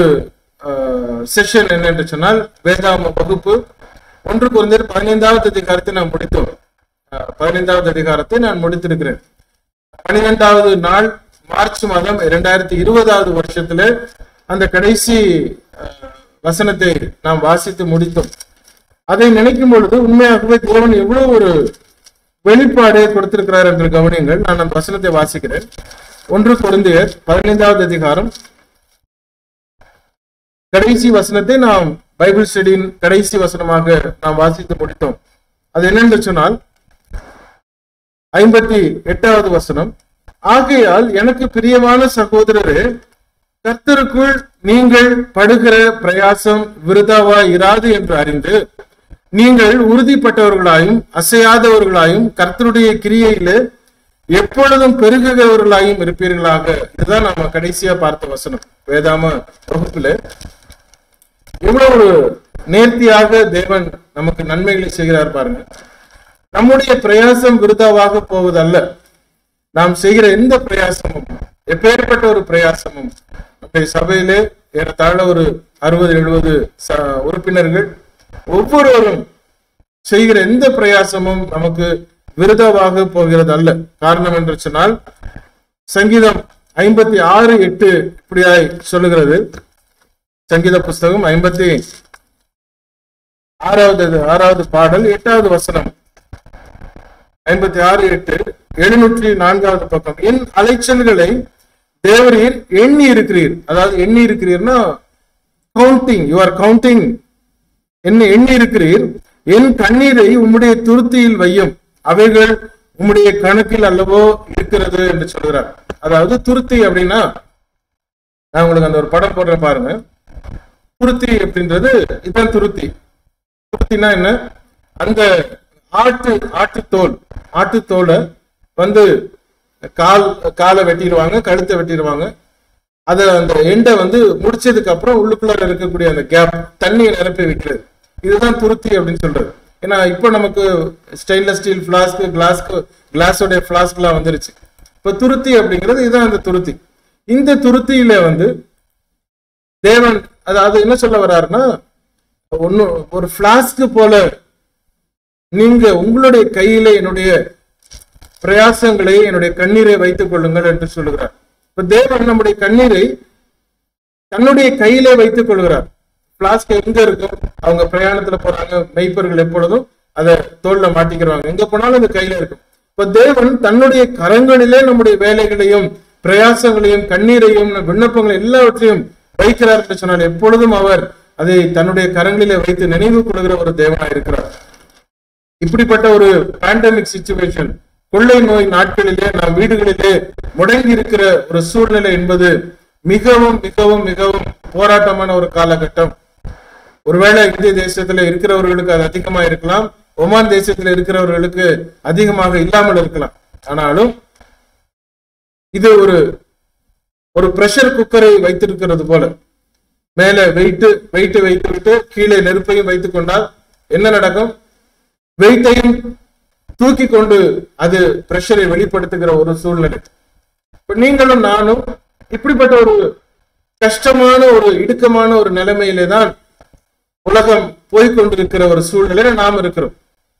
செஷன் என்ன என்று சொன்னால் வேதாம வகுப்பு ஒன்று குறைந்தர் பதினைந்தாவது அதிகாரத்தை நாம் முடித்தோம் அஹ், பதினைந்தாவது அதிகாரத்தை நான் முடித்திருக்கிறேன் பன்னிரெண்டாவது நாள் மார்ச் மாதம் இரண்டாயிரத்தி இருபதாவது வருஷத்துல அந்த கடைசி அஹ், வசனத்தை நாம் வாசித்து முடித்தோம் அதை நினைக்கும் பொழுது உண்மையாகவே தேவன் எவ்வளவு ஒரு வெளிப்பாடு கொடுத்திருக்கிறார் என்று கவனியுங்கள் நான் அந்த வசனத்தை வாசிக்கிறேன் ஒன்று குழந்தையர் பதினைந்தாவது அதிகாரம் கடைசி வசனத்தை நாம் பைபிள் ஸ்டடியின் கடைசி வசனமாக நாம் வாசித்து முடித்தோம் அது என்னென்று சொன்னால் ஐம்பத்தி எட்டாவது வசனம் ஆகையால் எனக்கு பிரியமான சகோதரரே கர்த்தருக்குள் நீங்கள் படுகிற பிரயாசம் விருதாவா இராது என்று அறிந்து நீங்கள் உறுதிப்பட்டவர்களாயும் அசையாதவர்களாயும் கர்த்தருடைய கிரியையிலே எப்பொழுதும் பெருகுகிறவர்களாயும் இருப்பீர்களாக இதுதான் நம்ம கடைசியா பார்த்த வசனம் வேதாம வகுப்புல எவ்வளவு ஒரு நேர்த்தியாக தேவன் நமக்கு நன்மைகளை செய்கிறார் பாருங்க நம்முடைய பிரயாசம் விருதாவாக போவதல்ல நாம் செய்கிற எந்த பிரயாசமும் எப்பேற்பட்ட ஒரு பிரயாசமும் நம்முடைய சபையிலே ஏறத்தாழ ஒரு அறுபது எழுபது உறுப்பினர்கள் ஒவ்வொருவரும் செய்கிற எந்த பிரயாசமும் நமக்கு விருதாவாக போகிறது அல்ல காரணம் என்று சொன்னால் சங்கீதம் ஐம்பத்தி ஆறு எட்டு இப்படியாய் சொல்லுகிறது சங்கீத புஸ்தகம் ஐம்பத்தி ஆறாவது ஆறாவது பாடல் எட்டாவது வசனம் ஐம்பத்தி ஆறு எட்டு எழுநூற்றி நான்காவது பக்கம் என் அலைச்சல்களை தேவரீர் எண்ணி இருக்கிறீர் அதாவது எண்ணி இருக்கிறீர்னா கவுண்டிங் யூ ஆர் கவுண்டிங் என்ன எண்ணி இருக்கிறீர் என் கண்ணீரை உம்முடைய துருத்தியில் வையும் அவைகள் உம்முடைய கணக்கில் அல்லவோ இருக்கிறது என்று சொல்கிறார் அதாவது துருத்தி அப்படின்னா நான் உங்களுக்கு அந்த ஒரு படம் போடுறேன் பாருங்க துருத்தி அப்படின்றது இதுதான் துருத்தி துருத்தினா என்ன அந்த ஆட்டு ஆட்டுத்தோல் ஆட்டுத்தோலை வந்து கால் காலை வெட்டிடுவாங்க கழுத்தை வெட்டிடுவாங்க அதை அந்த எண்டை வந்து முடிச்சதுக்கு அப்புறம் உள்ளுக்குள்ள இருக்கக்கூடிய அந்த கேப் தண்ணியை நிரப்பி வைக்கிறது இதுதான் துருத்தி அப்படின்னு சொல்றது ஏன்னா இப்போ நமக்கு ஸ்டெயின்லெஸ் ஸ்டீல் ஃபிளாஸ்க் கிளாஸ்க்கு கிளாஸோடைய ஃபிளாஸ்க்லாம் வந்துருச்சு இப்போ துருத்தி அப்படிங்கிறது இதுதான் அந்த துருத்தி இந்த துருத்தியில வந்து தேவன் அதாவது என்ன சொல்ல வர்றாருன்னா ஒன்னு ஒரு பிளாஸ்க் போல நீங்க உங்களுடைய கையில என்னுடைய பிரயாசங்களை என்னுடைய கண்ணீரை வைத்துக் கொள்ளுங்கள் என்று சொல்லுகிறார் இப்ப தேவன் நம்முடைய கண்ணீரை தன்னுடைய கையிலே வைத்துக் கொள்கிறார் பிளாஸ்க் எங்க இருக்கும் அவங்க பிரயாணத்துல போறாங்க மெய்ப்பர்கள் எப்பொழுதும் அதை தோல்ல மாட்டிக்கிறாங்க எங்க போனாலும் அந்த கையில இருக்கும் இப்ப தேவன் தன்னுடைய கரங்களிலே நம்முடைய வேலைகளையும் பிரயாசங்களையும் கண்ணீரையும் விண்ணப்பங்களை எல்லாவற்றையும் வைக்கிறார் என்று சொன்னால் எப்பொழுதும் அவர் அதை தன்னுடைய கரங்களிலே வைத்து நினைவு கொள்கிற ஒரு தேவனா இருக்கிறார் இப்படிப்பட்ட ஒரு பேண்டமிக் சுச்சுவேஷன் கொள்ளை நோய் நாட்களிலே நாம் வீடுகளிலே முடங்கி இருக்கிற ஒரு சூழ்நிலை என்பது மிகவும் மிகவும் மிகவும் போராட்டமான ஒரு காலகட்டம் ஒருவேளை இந்திய தேசத்துல இருக்கிறவர்களுக்கு அது அதிகமா இருக்கலாம் ஒமான் தேசத்துல இருக்கிறவர்களுக்கு அதிகமாக இல்லாமல் இருக்கலாம் ஆனாலும் இது ஒரு ஒரு பிரஷர் குக்கரை வைத்திருக்கிறது போல மேல வெயிட்டு வெயிட்டு வைத்து விட்டு கீழே நெருப்பையும் வைத்துக் கொண்டால் என்ன நடக்கும் வெயிட்டையும் தூக்கி கொண்டு அது பிரஷரை வெளிப்படுத்துகிற ஒரு சூழ்நிலை இப்ப நீங்களும் நானும் இப்படிப்பட்ட ஒரு கஷ்டமான ஒரு இடுக்கமான ஒரு நிலைமையிலே தான் உலகம் போய்கொண்டிருக்கிற ஒரு சூழ்நிலையில நாம் இருக்கிறோம்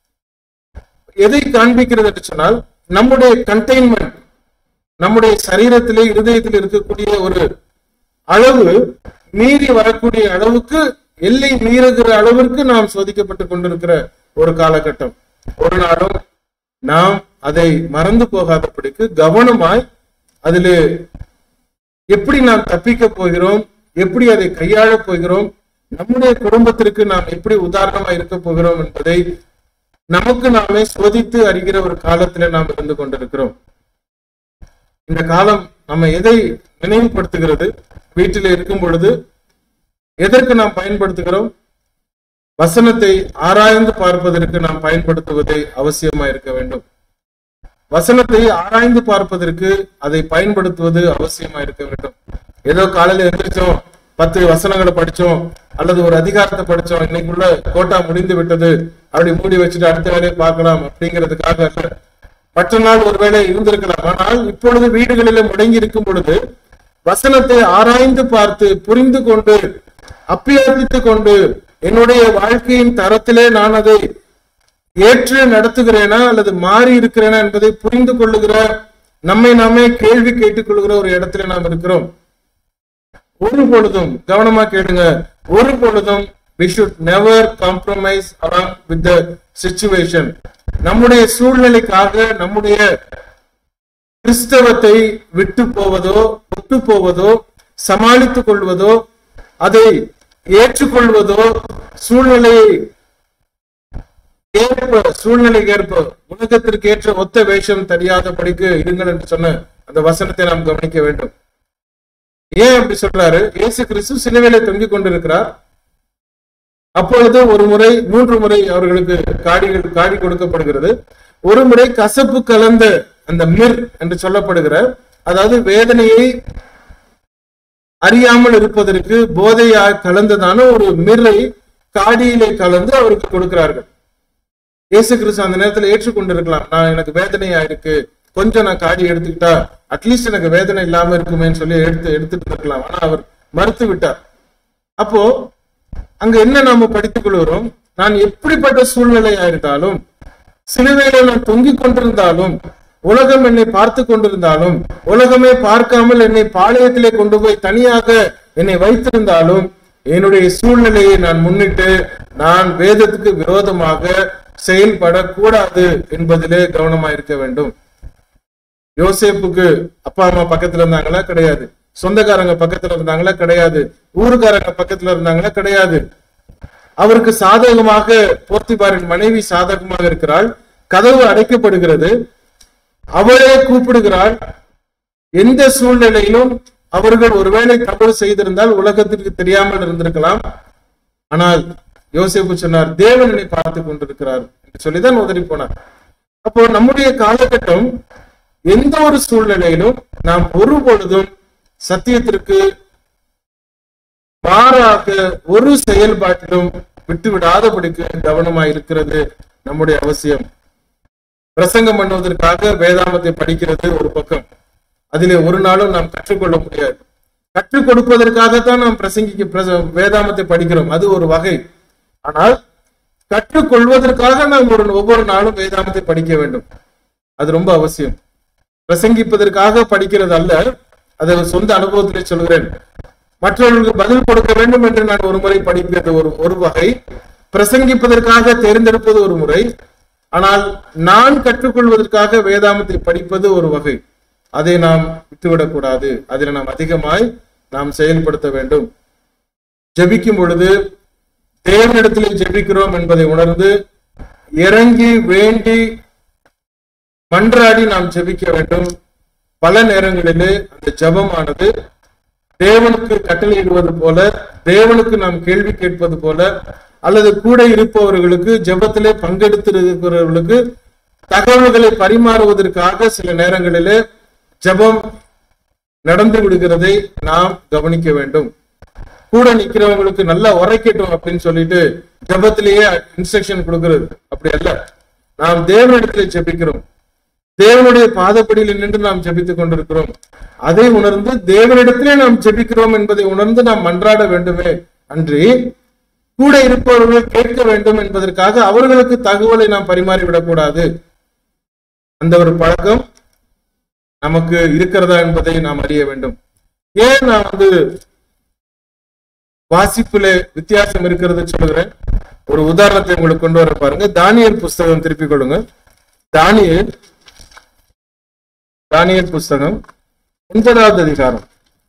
எதை காண்பிக்கிறது என்று சொன்னால் நம்முடைய கண்டெய்ன்மெண்ட் நம்முடைய சரீரத்திலே இருதயத்தில் இருக்கக்கூடிய ஒரு அளவு மீறி வரக்கூடிய அளவுக்கு எல்லை மீறுகிற அளவிற்கு நாம் சோதிக்கப்பட்டு கொண்டிருக்கிற ஒரு காலகட்டம் ஒரு நாளும் நாம் அதை மறந்து போகாதபடிக்கு கவனமாய் அதிலே எப்படி நாம் தப்பிக்க போகிறோம் எப்படி அதை கையாளப் போகிறோம் நம்முடைய குடும்பத்திற்கு நாம் எப்படி உதாரணமா இருக்க போகிறோம் என்பதை நமக்கு நாமே சோதித்து அறிகிற ஒரு காலத்துல நாம் இருந்து கொண்டிருக்கிறோம் இந்த காலம் நம்ம எதை நினைவுபடுத்துகிறது வீட்டில் இருக்கும் பொழுது எதற்கு நாம் பயன்படுத்துகிறோம் வசனத்தை ஆராய்ந்து பார்ப்பதற்கு நாம் பயன்படுத்துவதை அவசியமா இருக்க வேண்டும் வசனத்தை ஆராய்ந்து பார்ப்பதற்கு அதை பயன்படுத்துவது அவசியமா இருக்க வேண்டும் ஏதோ காலையில எந்திரிச்சோம் பத்து வசனங்களை படிச்சோம் அல்லது ஒரு அதிகாரத்தை படிச்சோம் இன்னைக்குள்ள கோட்டா முடிந்து விட்டது அப்படி மூடி வச்சுட்டு அடுத்த வேலையை பார்க்கலாம் அப்படிங்கிறதுக்காக அல்ல மற்ற நாள் ஒருவேளை இருந்திருக்கலாம் ஆனால் இப்பொழுது வீடுகளில முடங்கி இருக்கும் பொழுது வசனத்தை ஆராய்ந்து பார்த்து புரிந்து கொண்டு அப்பியாசித்துக் கொண்டு என்னுடைய வாழ்க்கையின் தரத்திலே நான் அதை ஏற்று நடத்துகிறேனா அல்லது மாறி இருக்கிறேனா என்பதை புரிந்து கொள்ளுகிற நம்மை நாமே கேள்வி கேட்டுக் கொள்கிற ஒரு இடத்துல நாம் இருக்கிறோம் ஒரு பொழுதும் கவனமா கேளுங்க ஒரு பொழுதும் we should never compromise along with the situation நம்முடைய சூழ்நிலைக்காக நம்முடைய கிறிஸ்தவத்தை விட்டு போவதோ விட்டு போவதோ சமாளித்துக் கொள்வதோ அதை ஏற்றுக்கொள்வதோ சூழ்நிலையை ஏற்ப சூழ்நிலைக்கு ஏற்ப உலகத்திற்கு ஏற்ற ஒத்த வேஷம் தெரியாதபடிக்கு இருங்கள் என்று சொன்ன அந்த வசனத்தை நாம் கவனிக்க வேண்டும் ஏன் அப்படி சொல்றாரு இயேசு கிறிஸ்து சிலுவையில தொங்கிக் கொண்டிருக்கிறார் அப்பொழுது ஒரு முறை மூன்று முறை அவர்களுக்கு காடிகள் காடி கொடுக்கப்படுகிறது ஒரு முறை கசப்பு கலந்த அந்த மிர் என்று சொல்லப்படுகிற அதாவது வேதனையை அறியாமல் இருப்பதற்கு போதையா கலந்ததான ஒரு மிர்ரை காடியிலே கலந்து அவருக்கு கொடுக்கிறார்கள் இயேசு கிறிஸ்து அந்த நேரத்துல ஏற்றுக்கொண்டிருக்கலாம் நான் எனக்கு வேதனையா இருக்கு கொஞ்சம் நான் காடி எடுத்துக்கிட்டா அட்லீஸ்ட் எனக்கு வேதனை இல்லாம இருக்குமேன்னு சொல்லி எடுத்து எடுத்துட்டு இருக்கலாம் ஆனா அவர் மறுத்து விட்டார் அப்போ அங்க என்ன நாம படித்துக் கொள்கிறோம் நான் எப்படிப்பட்ட சூழ்நிலையா இருந்தாலும் சிலுவையில நான் தொங்கிக் கொண்டிருந்தாலும் உலகம் என்னை பார்த்து கொண்டிருந்தாலும் உலகமே பார்க்காமல் என்னை பாளையத்திலே கொண்டு போய் தனியாக என்னை வைத்திருந்தாலும் என்னுடைய சூழ்நிலையை நான் முன்னிட்டு நான் வேதத்துக்கு விரோதமாக செயல்படக்கூடாது என்பதிலே கவனமா இருக்க வேண்டும் யோசேப்புக்கு அப்பா அம்மா பக்கத்துல இருந்தாங்களா கிடையாது சொந்தக்காரங்க பக்கத்துல இருந்தாங்களா கிடையாது ஊருக்காரங்க பக்கத்துல இருந்தாங்களா கிடையாது அவருக்கு சாதகமாக போர்த்திபாரின் மனைவி சாதகமாக இருக்கிறாள் கதவு அடைக்கப்படுகிறது அவளே கூப்பிடுகிறாள் எந்த சூழ்நிலையிலும் அவர்கள் ஒருவேளை தவறு செய்திருந்தால் உலகத்திற்கு தெரியாமல் இருந்திருக்கலாம் ஆனால் யோசேப்பு சொன்னார் தேவன் என்னை பார்த்து கொண்டிருக்கிறார் என்று சொல்லிதான் உதறி போனார் அப்போ நம்முடைய காலகட்டம் எந்த ஒரு சூழ்நிலையிலும் நாம் ஒரு பொழுதும் சத்தியத்திற்கு மாறாக ஒரு செயல்பாட்டிலும் விட்டுவிடாதபடிக்கு கவனமாய் இருக்கிறது நம்முடைய அவசியம் பிரசங்கம் பண்ணுவதற்காக வேதாமத்தை படிக்கிறது ஒரு பக்கம் அதிலே ஒரு நாளும் நாம் கற்றுக்கொள்ள முடியாது கற்றுக் கொடுப்பதற்காகத்தான் நாம் பிரசங்கிக்க பிரச- வேதாமத்தை படிக்கிறோம் அது ஒரு வகை ஆனால் கற்றுக்கொள்வதற்காக நாம் ஒரு ஒவ்வொரு நாளும் வேதாமத்தை படிக்க வேண்டும் அது ரொம்ப அவசியம் பிரசங்கிப்பதற்காக படிக்கிறது அல்ல அதை சொந்த அனுபவத்திலே சொல்கிறேன் மற்றவர்களுக்கு பதில் கொடுக்க வேண்டும் என்று நான் ஒரு முறை படிப்பது ஒரு ஒரு வகை பிரசங்கிப்பதற்காக தேர்ந்தெடுப்பது ஒரு முறை ஆனால் நான் கற்றுக்கொள்வதற்காக வேதாமத்தை படிப்பது ஒரு வகை அதை நாம் விட்டுவிடக்கூடாது அதில் நாம் அதிகமாய் நாம் செயல்படுத்த வேண்டும் ஜெபிக்கும் பொழுது தேவனிடத்திலே ஜெபிக்கிறோம் என்பதை உணர்ந்து இறங்கி வேண்டி மன்றாடி நாம் ஜெபிக்க வேண்டும் பல நேரங்களிலே அந்த ஜெபமானது தேவனுக்கு கட்டளையிடுவது போல தேவனுக்கு நாம் கேள்வி கேட்பது போல அல்லது கூட இருப்பவர்களுக்கு ஜெபத்திலே பங்கெடுத்து இருக்கிறவர்களுக்கு தகவல்களை பரிமாறுவதற்காக சில நேரங்களிலே ஜெபம் நடந்து விடுகிறதை நாம் கவனிக்க வேண்டும் கூட நிக்கிறவங்களுக்கு நல்லா உரைக்கட்டும் அப்படின்னு சொல்லிட்டு ஜெபத்திலேயே இன்ஸ்ட்ரக்ஷன் கொடுக்கிறது அப்படி அல்ல நாம் தேவனிடத்திலே ஜெபிக்கிறோம் தேவனுடைய பாதப்படியில் நின்று நாம் ஜெபித்துக் கொண்டிருக்கிறோம் அதை உணர்ந்து தேவனிடத்திலே நாம் ஜெபிக்கிறோம் என்பதை உணர்ந்து நாம் மன்றாட வேண்டுமே அன்றி கூட இருப்பவர்கள் கேட்க வேண்டும் என்பதற்காக அவர்களுக்கு தகவலை நாம் பரிமாறிவிடக் கூடாது அந்த ஒரு பழக்கம் நமக்கு இருக்கிறதா என்பதை நாம் அறிய வேண்டும் ஏன் நான் வந்து வாசிப்புல வித்தியாசம் இருக்கிறது சொல்லுகிறேன் ஒரு உதாரணத்தை உங்களுக்கு கொண்டு வர பாருங்க தானியல் புஸ்தகம் திருப்பிக் கொள்ளுங்க தானியல் தானியல் புஸ்தகம் ஒன்பதாவது அதிகாரம்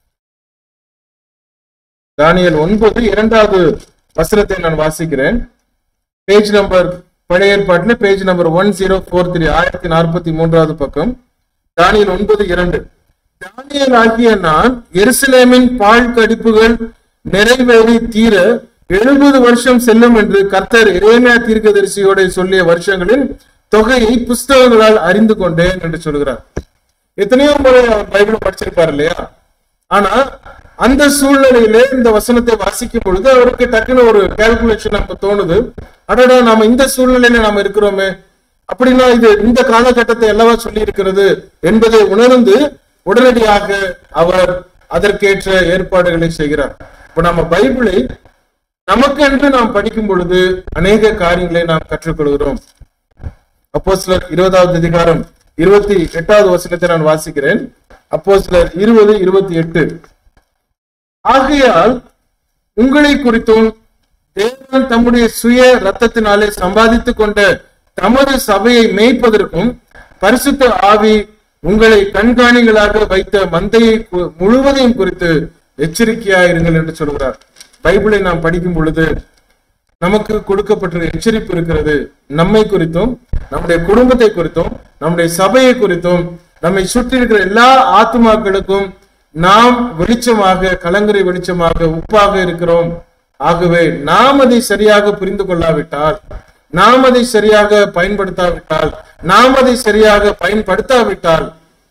தானியல் ஒன்பது இரண்டாவது வசனத்தை நான் வாசிக்கிறேன் பேஜ் நம்பர் பழைய ஏற்பாட்டில் page number one zero four three ஆயிரத்தி நாற்பத்தி மூன்றாவது பக்கம் தானியல் ஒன்பது இரண்டு தானியல் ஆகிய நான் எருசலேமின் பால் கடிப்புகள் நிறைவேறி தீர எழுபது வருஷம் செல்லும் என்று கர்த்தர் இறைமையா தீர்க்கதரிசியோட சொல்லிய வருஷங்களின் தொகையை புஸ்தகங்களால் அறிந்து கொண்டேன் என்று சொல்கிறார் எத்தனையோ முறை அவர் பைபிள் படிச்சிருப்பார் இல்லையா ஆனா அந்த சூழ்நிலையிலே இந்த வசனத்தை வாசிக்கும் பொழுது அவருக்கு டக்குன்னு ஒரு கால்குலேஷன் அப்ப தோணுது அடடா நாம இந்த சூழ்நிலையில நாம இருக்கிறோமே அப்படின்னா இது இந்த காலகட்டத்தை அல்லவா சொல்லி இருக்கிறது என்பதை உணர்ந்து உடனடியாக அவர் அதற்கேற்ற ஏற்பாடுகளை செய்கிறார் இப்ப நம்ம பைபிளை நமக்கென்று நாம் படிக்கும் பொழுது அநேக காரியங்களை நாம் கற்றுக்கொள்கிறோம் அப்போஸ்தலர் இருபதாவது அதிகாரம் இருபத்தி எட்டாவது வசனத்தை நான் வாசிக்கிறேன் அப்போஸ்தலர் இருபது இருபத்தி எட்டு ஆகையால் உங்களை குறித்தும் தேவன் தம்முடைய சுய ரத்தத்தினாலே சம்பாதித்துக் கொண்ட தமது சபையை மேய்ப்பதற்கும் பரிசுத்த ஆவி உங்களை கண்காணிகளாக வைத்த மந்தையை கு- முழுவதையும் குறித்து எச்சரிக்கையாயிருங்கள் என்று சொல்கிறார் பைபிளை நாம் படிக்கும் பொழுது நமக்கு கொடுக்கப்பட்ட எச்சரிப்பு இருக்கிறது நம்மை குறித்தும் நம்முடைய குடும்பத்தை குறித்தும் நம்முடைய சபையை குறித்தும் நம்மை சுற்றி இருக்கிற எல்லா ஆத்துமாக்களுக்கும் நாம் வெளிச்சமாக கலங்கரை வெளிச்சமாக உப்பாக இருக்கிறோம் ஆகவே நாம் அதை சரியாக புரிந்து கொள்ளாவிட்டால் நாம் அதை சரியாக பயன்படுத்தாவிட்டால் நாம் அதை சரியாக பயன்படுத்தாவிட்டால்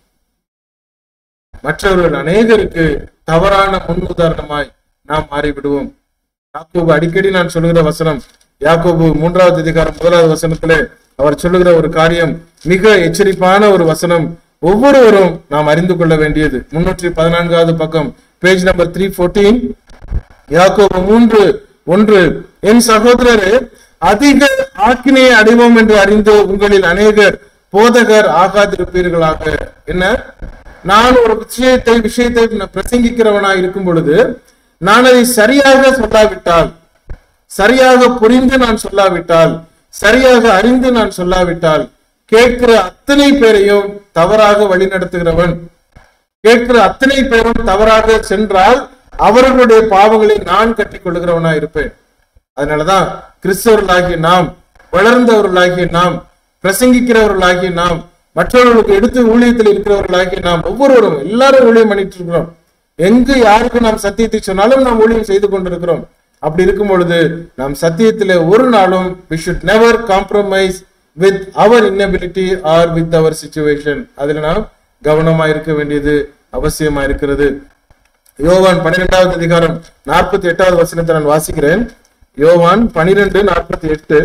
மற்றவர்கள் அநேகருக்கு தவறான முன் உதாரணமாய் நாம் மாறிவிடுவோம் யாக்கோபு அடிக்கடி நான் சொல்லுகிற வசனம் யாக்கோபு மூன்றாவது அதிகாரம் முதலாவது வசனத்திலே அவர் சொல்லுகிற ஒரு காரியம் மிக எச்சரிப்பான ஒரு வசனம் ஒவ்வொருவரும் நாம் அறிந்து கொள்ள வேண்டியது முன்னூற்றி பதினான்காவது பக்கம் பேஜ் நம்பர் த்ரீ ஃபோர்டீன் யாக்கோபு மூன்று ஒன்று என் சகோதரரே அதிக ஆக்கினையை அடைவோம் என்று அறிந்து உங்களில் அநேகர் போதகர் ஆகாதிருப்பீர்களாக என்ன நான் ஒரு விஷயத்தை விஷயத்தை பிரசங்கிக்கிறவனாய் இருக்கும் பொழுது நான் அதை சரியாக சொல்லாவிட்டால் சரியாக புரிந்து நான் சொல்லாவிட்டால் சரியாக அறிந்து நான் சொல்லாவிட்டால் கேட்கிற அத்தனை பேரையும் தவறாக வழிநடத்துகிறவன் கேட்கிற அத்தனை பேரும் தவறாக சென்றால் அவர்களுடைய பாவங்களை நான் கட்டிக் கொள்ளுகிறவனா இருப்பேன் அதனாலதான் கிறிஸ்தவர்களாகிய நாம் வளர்ந்தவர்களாகிய நாம் பிரசங்கிக்கிறவர்களாகிய நாம் மற்றவர்களுக்கு எடுத்து ஊழியத்தில் இருக்கிறவர்களாகிய நாம் ஒவ்வொருவரும் எல்லாரும் ஊழியம் பண்ணிட்டு இருக்கிறோம் எங்கு யாருக்கு நாம் சத்தியத்தை சொன்னாலும் நாம் ஊழியம் செய்து கொண்டிருக்கிறோம் அப்படி இருக்கும் பொழுது நாம் சத்தியத்திலே ஒரு நாளும் we should never compromise with our inability or with our situation அதுல நாம் கவனமா இருக்க வேண்டியது அவசியமா இருக்கிறது யோவான் பன்னிரெண்டாவது அதிகாரம் நாற்பத்தி எட்டாவது வசனத்தை நான் வாசிக்கிறேன் யோவான் பனிரெண்டு நாற்பத்தி எட்டு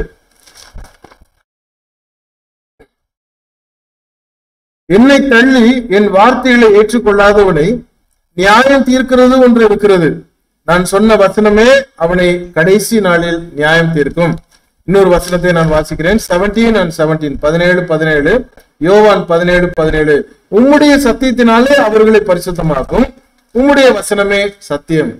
என்னை தள்ளி என் வார்த்தைகளை ஏற்றுக்கொள்ளாதவனை நியாயம் தீர்க்கிறது ஒன்று இருக்கிறது நான் சொன்ன வசனமே அவனை கடைசி நாளில் நியாயம் தீர்க்கும் இன்னொரு வசனத்தை நான் வாசிக்கிறேன் செவன்டீன் அண்ட் செவன்டீன் பதினேழு பதினேழு யோவான் பதினேழு பதினேழு உம்முடைய சத்தியத்தினாலே அவர்களை பரிசுத்தமாக்கும் உம்முடைய வசனமே சத்தியம்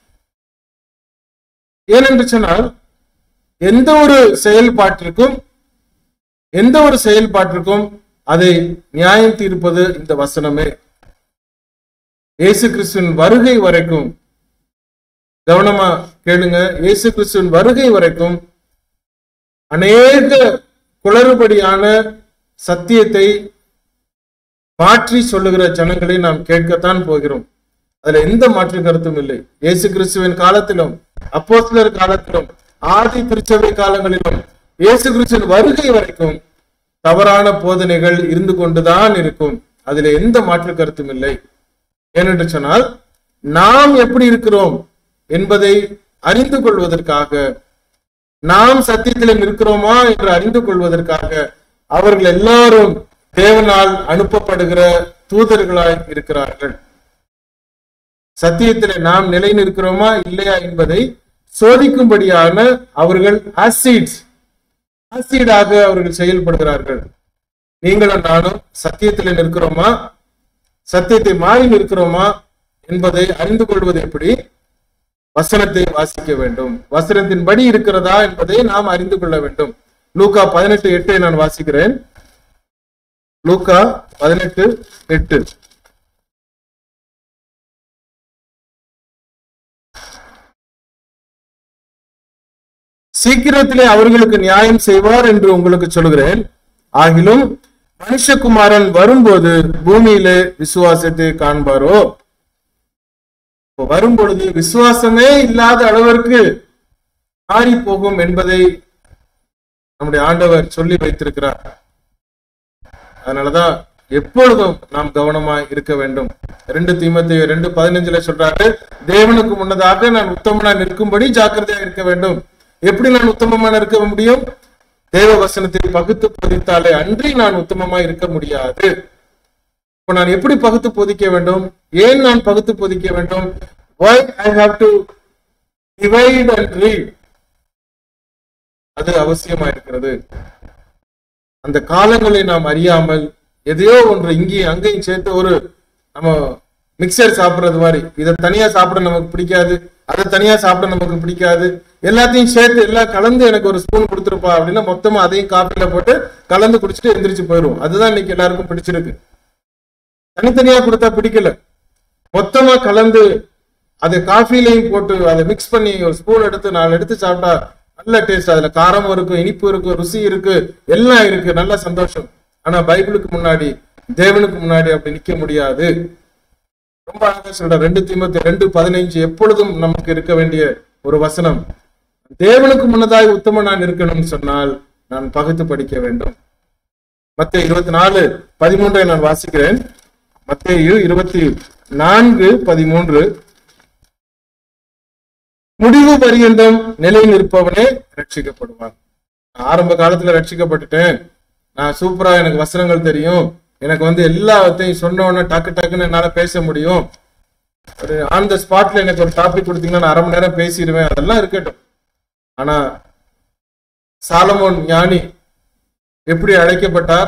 ஏனென்று சொன்னால் எந்த ஒரு செயல்பாட்டிற்கும் எந்த ஒரு செயல்பாட்டிற்கும் அதை நியாயம் தீர்ப்பது இந்த வசனமே இயேசு கிறிஸ்துவின் வருகை வரைக்கும் கவனமா கேளுங்க இயேசு கிறிஸ்துவின் வருகை வரைக்கும் அநேக குளறுபடியான சத்தியத்தை மாற்றி சொல்லுகிற ஜனங்களை நாம் கேட்கத்தான் போகிறோம் அதுல எந்த மாற்று கருத்தும் இல்லை இயேசு கிறிஸ்துவின் காலத்திலும் அப்போஸ்தலர் காலத்திலும் ஆதி திருச்சபை காலங்களிலும் இயேசு கிறிஸ்துவின் வருகை வரைக்கும் தவறான போதனைகள் இருந்து கொண்டுதான் இருக்கும் அதுல எந்த மாற்று கருத்தும் இல்லை ஏனென்று சொன்னால் நாம் எப்படி இருக்கிறோம் என்பதை அறிந்து கொள்வதற்காக நாம் சத்தியத்தில் நிற்கிறோமா என்று அறிந்து கொள்வதற்காக அவர்கள் எல்லாரும் தேவனால் அனுப்பப்படுகிற தூதர்களாய் இருக்கிறார்கள் சத்தியத்திலே நாம் நிலை நிற்கிறோமா இல்லையா என்பதை சோதிக்கும்படியான அவர்கள் ஆசிட்ஸ் ஆசிடாக அவர்கள் செயல்படுகிறார்கள் நீங்களும் நானும் சத்தியத்தில் நிற்கிறோமா சத்தியத்தை மாறி நிற்கிறோமா என்பதை அறிந்து கொள்வது எப்படி வசனத்தை வாசிக்க வேண்டும் வசனத்தின் படி இருக்கிறதா என்பதை நாம் அறிந்து கொள்ள வேண்டும் லூக்கா பதினெட்டு எட்டை நான் வாசிக்கிறேன் லூக்கா பதினெட்டு எட்டு சீக்கிரத்திலே அவர்களுக்கு நியாயம் செய்வார் என்று உங்களுக்கு சொல்கிறேன் ஆகிலும் மனுஷகுமாரன் வரும்போது பூமியிலே விசுவாசத்தை காண்பாரோ இப்போ வரும்பொழுது விசுவாசமே இல்லாத அளவிற்கு மாறி போகும் என்பதை நம்முடைய ஆண்டவர் சொல்லி வைத்திருக்கிறார் அதனாலதான் எப்பொழுதும் நாம் கவனமா இருக்க வேண்டும் ரெண்டு தீமத்தை ரெண்டு பதினஞ்சுல சொல்றாரு தேவனுக்கு முன்னதாக நான் உத்தமனா நிற்கும்படி ஜாக்கிரதையா இருக்க வேண்டும் எப்படி நான் உத்தமமான இருக்க முடியும் தேவ வசனத்தை பகுத்து போதித்தாலே அன்றி நான் உத்தமமா இருக்க முடியாது இப்போ நான் எப்படி பகுத்து போதிக்க வேண்டும் ஏன் நான் பகுத்து போதிக்க வேண்டும் why i have to divide and read அது அவசியமா இருக்கிறது அந்த காலங்களை நாம் அறியாமல் எதையோ ஒன்று இங்கேயும் அங்கேயும் சேர்த்து ஒரு நம்ம மிக்சர் சாப்பிடுறது மாதிரி இதை தனியா சாப்பிட நமக்கு பிடிக்காது அதை தனியா சாப்பிட நமக்கு பிடிக்காது எல்லாத்தையும் சேர்த்து எல்லாம் கலந்து எனக்கு ஒரு ஸ்பூன் கொடுத்துருப்பா அப்படின்னா மொத்தமா அதையும் காப்பில போட்டு கலந்து குடிச்சிட்டு எந்திரிச்சு போயிடுவோம் அதுதான் இன்னைக்கு எல்லாருக்கும் பிடிச்சிருக்கு தனித்தனியா கொடுத்தா பிடிக்கல மொத்தமா கலந்து அதை காஃபிலையும் போட்டு அதை மிக்ஸ் பண்ணி ஒரு ஸ்பூன் எடுத்து நாலு எடுத்து சாப்பிட்டா நல்ல டேஸ்ட் அதுல காரம் இருக்கும் இனிப்பு இருக்கு ருசி இருக்கு எல்லாம் இருக்கு நல்ல சந்தோஷம் ஆனா பைபிளுக்கு முன்னாடி தேவனுக்கு முன்னாடி அப்படி நிக்க முடியாது ரொம்ப அழகா சொல்ற ரெண்டு தீமத்து ரெண்டு பதினைஞ்சு எப்பொழுதும் நமக்கு இருக்க வேண்டிய ஒரு வசனம் தேவனுக்கு முன்னதாய் உத்தம நான் இருக்கணும்னு சொன்னால் நான் பகுத்து படிக்க வேண்டும் மத்திய இருபத்தி நாலு பதிமூன்றை நான் வாசிக்கிறேன் மத்தேயு இருபத்தி நான்கு பதிமூன்று முடிவு பரியந்தம் நிலை நிற்பவனே ரட்சிக்கப்படுவான் நான் ஆரம்ப காலத்துல ரட்சிக்கப்பட்டுட்டேன் நான் சூப்பரா எனக்கு வசனங்கள் தெரியும் எனக்கு வந்து எல்லாத்தையும் சொன்ன உடனே டக்கு டக்குன்னு என்னால பேச முடியும் ஒரு ஆன் த ஸ்பாட்ல எனக்கு ஒரு டாபிக் கொடுத்தீங்கன்னா நான் அரை மணி நேரம் பேசிடுவேன் அதெல்லாம் இருக்கட்டும் ஆனா சாலமோன் ஞானி எப்படி அழைக்கப்பட்டார்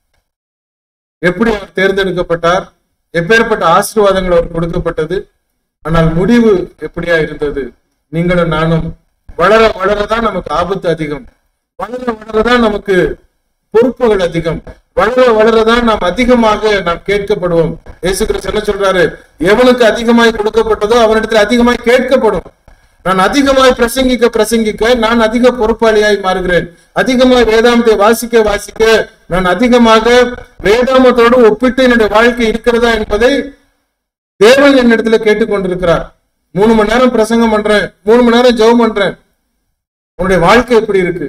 எப்படி அவர் தேர்ந்தெடுக்கப்பட்டார் எப்பேற்பட்ட ஆசீர்வாதங்கள் அவர் கொடுக்கப்பட்டது ஆனால் முடிவு எப்படியா இருந்தது நீங்களும் நானும் வளர வளரதான் நமக்கு ஆபத்து அதிகம் வளர வளரதான் நமக்கு பொறுப்புகள் அதிகம் வளர வளரதான் நாம் அதிகமாக நாம் கேட்கப்படுவோம் இயேசு கிறிஸ்து என்ன சொல்றாரு எவனுக்கு அதிகமாய் கொடுக்கப்பட்டதோ அவனிடத்தில் அதிகமாய் கேட்கப்படும் நான் அதிகமாய் பிரசங்கிக்க பிரசங்கிக்க நான் அதிக பொறுப்பாளியாய் மாறுகிறேன் அதிகமாய் வேதாந்தத்தை வாசிக்க வாசிக்க நான் அதிகமாக வேதாமத்தோடு ஒப்பிட்டு என்னுடைய வாழ்க்கை இருக்கிறதா என்பதை தேவன் என்னிடத்துல கேட்டுக்கொண்டிருக்கிறார் மூணு மணி நேரம் பிரசங்கம் பண்றேன் மூணு மணி நேரம் ஜெபம் பண்றேன் உன்னுடைய வாழ்க்கை எப்படி இருக்கு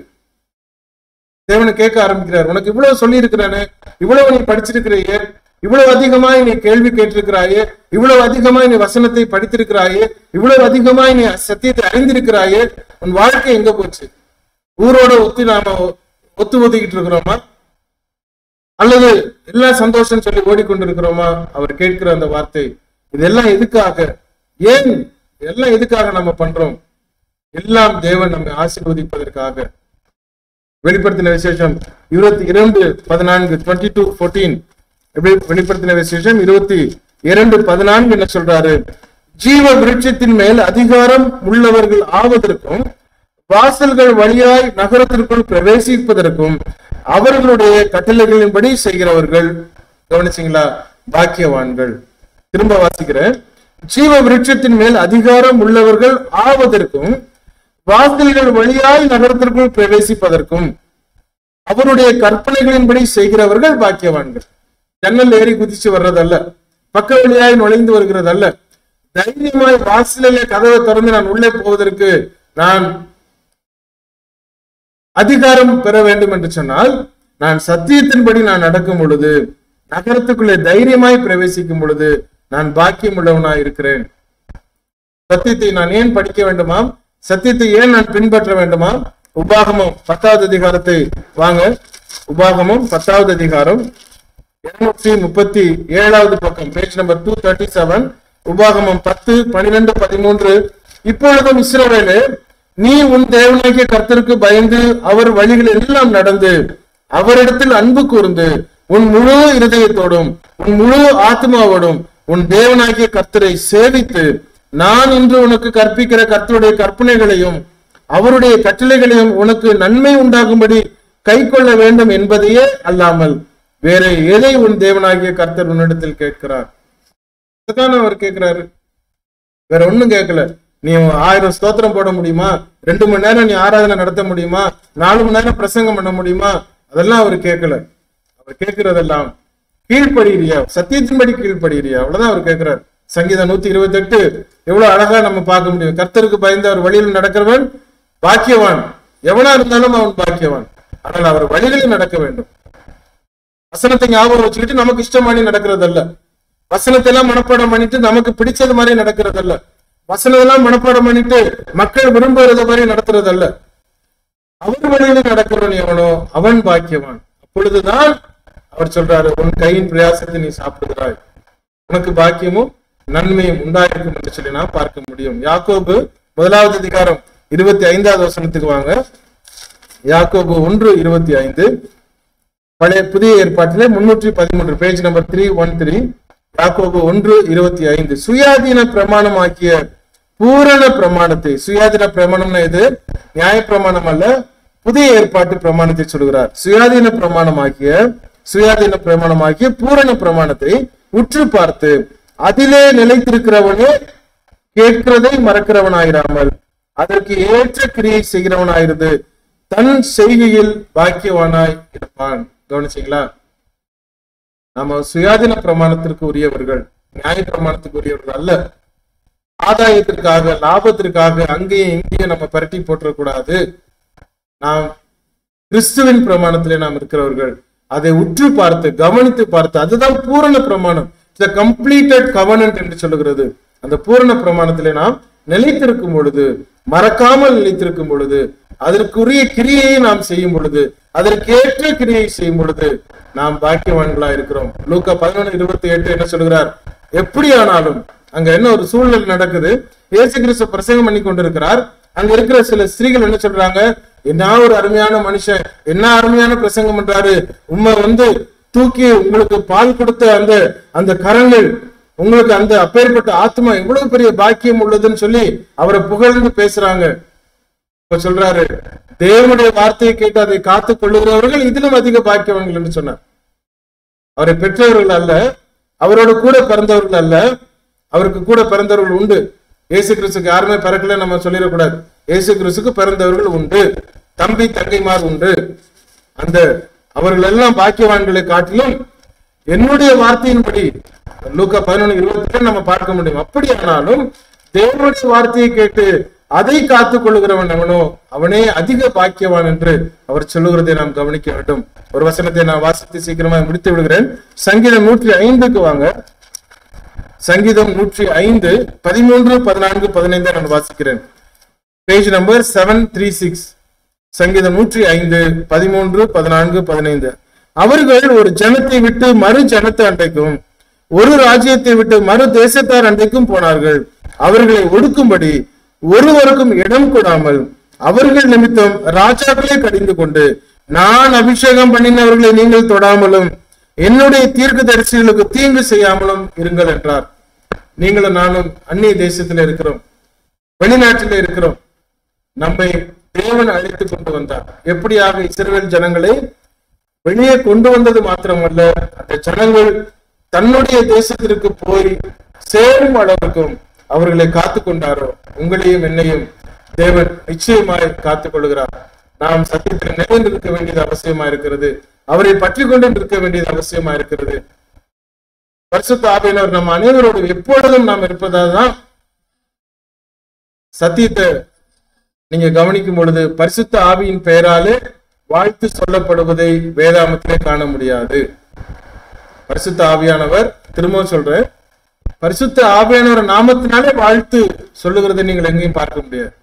தேவனை கேட்க ஆரம்பிக்கிறார் உனக்கு இவ்வளவு சொல்லி இருக்கிறானே இவ்வளவு நீ படிச்சிருக்கிறையே இவ்வளவு அதிகமாய் நீ கேள்வி கேட்டிருக்கிறாயே இவ்வளவு அதிகமாய் நீ வசனத்தை படித்திருக்கிறாயே இவ்வளவு அதிகமாய் நீ சத்தியத்தை அறிந்திருக்கிறாயே உன் வாழ்க்கை எங்க போச்சு ஊரோட ஒத்து நாம ஒத்து ஒதுக்கிட்டு இருக்கிறோமா அல்லது எல்லாம் சந்தோஷம் சொல்லி ஓடிக்கொண்டிருக்கிறோமா அவர் கேட்கிற அந்த வார்த்தை இதெல்லாம் எதுக்காக ஏன் எல்லாம் எதுக்காக நம்ம பண்றோம் எல்லாம் தேவன் நம்மை ஆசீர்வதிப்பதற்காக வெளிப்படுத்தின விசேஷம் இருபத்தி இரண்டு பதினான்கு டுவெண்ட்டி டூ ஃபோர்டீன் வெளிப்படுத்தின விசேஷம் இருபத்தி இரண்டு பதினான்கு என்ன சொல்றாரு ஜீவ விருட்சத்தின் மேல் அதிகாரம் உள்ளவர்கள் ஆவதற்கும் வாசல்கள் வழியாய் நகரத்திற்குள் பிரவேசிப்பதற்கும் அவர்களுடைய கட்டளைகளின்படி செய்கிறவர்கள் கவனிச்சிங்களா பாக்கியவான்கள் திரும்ப வாசிக்கிறேன் ஜீவ விருட்சத்தின் மேல் அதிகாரம் உள்ளவர்கள் ஆவதற்கும் வாசல்கள் வழியாய் நகரத்திற்குள் பிரவேசிப்பதற்கும் அவருடைய கற்பனைகளின்படி செய்கிறவர்கள் பாக்கியவான்கள் ஜன்னல் ஏறி குதிச்சு வர்றதல்ல பக்க வழியாய் நுழைந்து வருகிறதல்ல தைரியமாய் வாசலிலே கதவை திறந்து நான் உள்ளே போவதற்கு நான் அதிகாரம் பெற வேண்டும் என்று சொன்னால் நான் சத்தியத்தின்படி நான் நடக்கும் பொழுது நகரத்துக்குள்ளே தைரியமாய் பிரவேசிக்கும் பொழுது நான் பாக்கியம் உள்ளவனாய் இருக்கிறேன் சத்தியத்தை நான் ஏன் படிக்க வேண்டுமாம் சத்தியத்தை ஏன் நான் பின்பற்ற வேண்டுமா உபாகமம் பத்தாவது அதிகாரத்தை வாங்க உபாகமம் பத்தாவது அதிகாரம் இருநூற்றி முப்பத்தி ஏழாவது பக்கம் page number two thirty seven உபாகமம் பத்து பனிரெண்டு பதிமூன்று இப்பொழுதும் இஸ்ரவேலே நீ உன் தேவனாகிய கர்த்தருக்கு பயந்து அவர் வழிகள் எல்லாம் நடந்து அவரிடத்தில் அன்பு கூர்ந்து உன் முழு இருதயத்தோடும் உன் முழு ஆத்மாவோடும் உன் தேவனாகிய கர்த்தரை சேவித்து நான் இன்று உனக்கு கற்பிக்கிற கர்த்தருடைய கற்பனைகளையும் அவருடைய கட்டளைகளையும் உனக்கு நன்மை உண்டாகும்படி கை கொள்ள வேண்டும் என்பதையே அல்லாமல் வேற எதை உன் தேவனாகிய கர்த்தர் உன்னிடத்தில் கேட்கிறார் அதுதான் அவர் கேட்கிறாரு வேற ஒண்ணும் கேட்கல நீ ஆயிரம் ஸ்தோத்திரம் போட முடியுமா ரெண்டு மணி நேரம் நீ ஆராதனை நடத்த முடியுமா நாலு மணி நேரம் பிரசங்கம் பண்ண முடியுமா அதெல்லாம் அவர் கேட்கல அவர் கேட்கிறதெல்லாம் கீழ்ப்படுகிறியா சத்தியத்தின்படி கீழ்ப்படுகிறியா அவ்வளவுதான் அவர் கேட்கிறார் சங்கீதம் நூத்தி இருபத்தி எட்டு எவ்வளவு அழகா நம்ம பார்க்க முடியும் கர்த்தருக்கு பயந்து அவர் வழியில் நடக்கிறவன் பாக்கியவான் எவனா இருந்தாலும் அவன் பாக்கியவான் ஆனால் அவர் வழிகளில் நடக்க வேண்டும் வசனத்தை ஞாபகம் வச்சுக்கிட்டு நமக்கு இஷ்டமானி நடக்கிறது அல்ல வசனத்தை எல்லாம் மனப்பாடம் பண்ணிட்டு நமக்கு பிடிச்சது மாதிரி நடக்கிறது அல்ல வசனம் எல்லாம் மனப்பாடம் பண்ணிட்டு மக்கள் விரும்புறத மாதிரி நடத்துறது அல்ல அவர் வழியில நடக்கிறவன் எவனோ அவன் பாக்கியவான் அப்பொழுதுதான் அவர் சொல்றாரு உன் கையின் பிரயாசத்தை நீ சாப்பிடுகிறாய் உனக்கு பாக்கியமும் நன்மையும் உண்டாயிருக்கும் என்று சொல்லி நாம் பார்க்க முடியும் யாக்கோபு முதலாவது அதிகாரம் இருபத்தி ஐந்தாவது வசனத்துக்கு வாங்க யாக்கோபு ஒன்று இருபத்தி ஐந்து பழைய புதிய ஏற்பாட்டிலே முன்னூற்றி பதிமூன்று page number three one three யாக்கோபு ஒன்று இருபத்தி ஐந்து சுயாதீன பிரமாணமாக்கிய பூரண பிரமாணத்தை சுயாதீன பிரமாணம்னா இது நியாய பிரமாணம் அல்ல புதிய ஏற்பாட்டு பிரமாணத்தை சொல்கிறார் சுயாதீன பிரமாணமாக்கிய சுயாதீன பிரமாணமாக்கிய பூரண பிரமாணத்தை உற்று பார்த்து அதிலே நிலைத்திருக்கிறவனே கேட்கிறதை மறக்கிறவனாயிராமல் அதற்கு ஏற்ற கிரியை செய்கிறவனாயிருந்து தன் செய்கையில் பாக்கியவானாய் இருப்பான் கவனிச்சீங்களா நம்ம சுயாதீன பிரமாணத்திற்கு உரியவர்கள் நியாய பிரமாணத்துக்கு உரியவர்கள் அல்ல ஆதாயத்திற்காக லாபத்திற்காக அங்கேயும் இங்கேயும் நம்ம பரட்டி போட்டுறக்கூடாது நாம் கிறிஸ்துவின் பிரமாணத்திலே நாம் இருக்கிறவர்கள் அதை உற்று பார்த்து கவனித்து பார்த்து அதுதான் பூரண பிரமாணம் த கம்ப்ளீட்டட் கவனன்ட் என்று சொல்லுகிறது அந்த பூரண பிரமாணத்திலே நாம் நிலைத்திருக்கும் பொழுது மறக்காமல் நிலைத்திருக்கும் பொழுது அதற்குரிய கிரியையை நாம் செய்யும் பொழுது அதற்கேற்ற கிரியை செய்யும் பொழுது நாம் பாக்கியவான்களா இருக்கிறோம் லூக்கா பதினொன்று இருபத்தி எட்டு என்ன சொல்கிறார் எப்படியானாலும் அங்க என்ன ஒரு சூழ்நிலை நடக்குது இயேசு கிறிஸ்து பிரசங்கம் பண்ணி கொண்டிருக்கிறார் அங்க இருக்கிற சில ஸ்திரீகள் என்ன சொல்றாங்க என்ன ஒரு அருமையான மனுஷன் என்ன அருமையான பிரசங்கம் பண்றாரு உண்மை வந்து தூக்கி உங்களுக்கு பால் கொடுத்த அந்த அந்த கரங்கள் உங்களுக்கு அந்த அப்பேற்பட்ட ஆத்மா எவ்வளவு பெரிய பாக்கியம் உள்ளதுன்னு சொல்லி அவரை புகழ்ந்து பேசுறாங்க இப்ப சொல்றாரு தேவனுடைய வார்த்தையை கேட்டு அதை காத்துக் கொள்ளுகிறவர்கள் இதிலும் அதிக பாக்கியவான்கள் என்று சொன்னார் அவரை பெற்றவர்கள் அல்ல அவரோட கூட பிறந்தவர்கள் அல்ல அவருக்கு கூட பிறந்தவர்கள் உண்டு இயேசு கிறிஸ்துக்கு யாருமே பிறக்கல நம்ம சொல்லிடக்கூடாது இயேசு கிறிஸ்துக்கு பிறந்தவர்கள் உண்டு தம்பி தங்கைமார் உண்டு அந்த அவர்கள் எல்லாம் பாக்கியவான்களை காட்டிலும் என்னுடைய வார்த்தையின்படி லூக்கா பதினொன்று இருபத்தி நம்ம பார்க்க முடியும் அப்படியானாலும் தேவனுடைய வார்த்தையை கேட்டு அதை காத்துக் கொள்ளுகிறவன் அவனோ அவனே அதிக பாக்கியவான் என்று அவர் சொல்லுகிறதை நாம் கவனிக்க வேண்டும் ஒரு வசனத்தை நான் வாசித்து சீக்கிரமா முடித்து விடுகிறேன் சங்கீதம் நூற்றி ஐந்துக்கு வாங்க சங்கீதம் நூற்றி ஐந்து பதிமூன்று பதினான்கு பதினைந்து நான் வாசிக்கிறேன் page number seven three six சங்கீதம் நூற்றி ஐந்து பதிமூன்று பதினான்கு பதினைந்து அவர்கள் ஒரு ஜனத்தை விட்டு மறு ஜனத்தை அண்டைக்கும் ஒரு ராஜ்யத்தை விட்டு மறு தேசத்தார் அண்டைக்கும் போனார்கள் அவர்களை ஒடுக்கும்படி ஒருவருக்கும் இடம் கொடாமல் அவர்கள் நிமித்தம் ராஜாக்களே கடிந்து கொண்டு நான் அபிஷேகம் பண்ணினவர்களை நீங்கள் தொடாமலும் என்னுடைய தீர்க்க தரிசிகளுக்கு தீங்கு செய்யாமலும் இருங்கள் என்றார் நீங்களும் நானும் அந்நிய தேசத்துல இருக்கிறோம் வெளிநாட்டில இருக்கிறோம் நம்மை தேவன் அழைத்து கொண்டு வந்தார் எப்படியாக இஸ்ரவேல் ஜனங்களை வெளியே கொண்டு வந்தது மாத்திரமல்ல அந்த ஜனங்கள் தன்னுடைய தேசத்திற்கு போய் சேரும் அளவுக்கும் அவர்களை காத்து கொண்டாரோ உங்களையும் என்னையும் தேவன் நிச்சயமாய் காத்துக் கொள்கிறார் நாம் சத்தியத்தில் நிறைந்து இருக்க வேண்டியது அவசியமா இருக்கிறது அவரை பற்றி கொண்டு இருக்க வேண்டியது அவசியமா இருக்கிறது பரிசுத்த ஆவியினர் நம் அனைவரோடு எப்பொழுதும் நாம் இருப்பதால் தான் சத்தியத்தை நீங்க கவனிக்கும் பொழுது பரிசுத்த ஆவியின் பெயராலே வாழ்த்து சொல்லப்படுவதை வேதாமத்திலே காண முடியாது பரிசுத்த ஆவியானவர் திரும்பவும் சொல்றேன் பரிசுத்த ஆவியானவர் நாமத்தினாலே வாழ்த்து சொல்லுகிறதை நீங்கள் எங்கேயும் பார்க்க முடியாது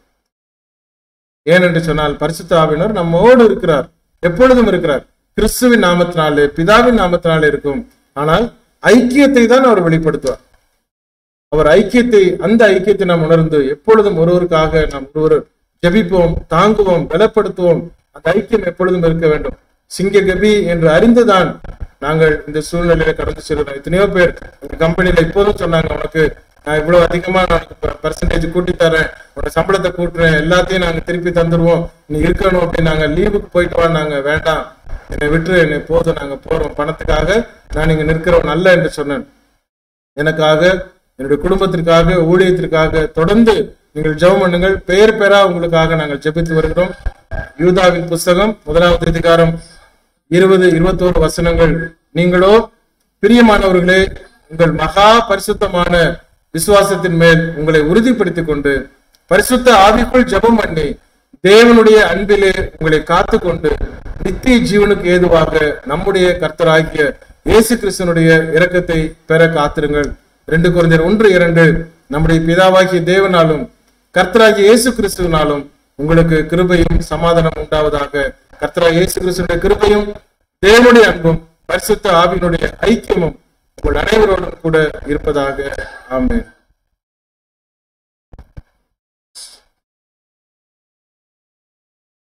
ஏனென்று சொன்னால் பரிசுத்த ஆவியானவர் நம்மோடு இருக்கிறார் எப்பொழுதும் இருக்கிறார் கிறிஸ்துவின் நாமத்தினாலே பிதாவின் நாமத்தினாலே இருக்கும் ஆனால் ஐக்கியத்தை தான் அவர் வெளிப்படுத்துவார் அவர் ஐக்கியத்தை அந்த ஐக்கியத்தை நாம் உணர்ந்து எப்பொழுதும் ஒருவருக்காக நாம் ஒருவர் ஜெபிப்போம் தாங்குவோம் பலப்படுத்துவோம் அந்த ஐக்கியம் எப்பொழுதும் இருக்க வேண்டும் சிங்க கபி என்று அறிந்துதான் நாங்கள் இந்த சூழ்நிலையில கடந்து செல்கிறோம் எத்தனையோ பேர் இந்த கம்பெனில இப்போதும் சொன்னாங்க உனக்கு நான் இவ்வளவு அதிகமா நான் பர்சன்டேஜ் கூட்டி தரேன் உனக்கு சம்பளத்தை கூட்டுறேன் எல்லாத்தையும் நாங்க திருப்பி தந்துருவோம் நீ இருக்கணும் அப்படின்னு நாங்க லீவுக்கு போயிட்டு வா நாங்க வேண்டாம் என்னை விட்டு என்னை போதும் நாங்க போறோம் பணத்துக்காக நான் இங்க நிற்கிறோம் நல்ல என்று சொன்னேன் எனக்காக என்னுடைய குடும்பத்திற்காக ஊழியத்திற்காக தொடர்ந்து நீங்கள் ஜெபம் பண்ணுங்கள் பெயர் பெறா உங்களுக்காக நாங்கள் ஜெபித்து வருகிறோம் யூதாவின் புஸ்தகம் முதலாவது அதிகாரம் இருபது இருபத்தோரு வசனங்கள் நீங்களோ பிரியமானவர்களே உங்கள் மகா பரிசுத்தமான விசுவாசத்தின் மேல் உங்களை உறுதிப்படுத்திக் கொண்டு பரிசுத்த ஆவிக்குள் ஜெபம் பண்ணி தேவனுடைய அன்பிலே உங்களை காத்துக்கொண்டு நித்திய ஜீவனுக்கு ஏதுவாக நம்முடைய கர்த்தராகிய இயேசு கிறிஸ்தனுடைய இரக்கத்தை பெற காத்திருங்கள் ரெண்டு குறைந்தர் ஒன்று இரண்டு நம்முடைய பிதாவாகிய தேவனாலும் கர்த்தராகிய இயேசு கிறிஸ்துவினாலும் உங்களுக்கு கிருபையும் சமாதானம் உண்டாவதாக கர்த்தராகிய இயேசு கிறிஸ்துடைய கிருபையும் தேவனுடைய அன்பும் பரிசுத்த ஆவியினுடைய ஐக்கியமும் உங்கள் அனைவரோடும் கூட இருப்பதாக ஆமென்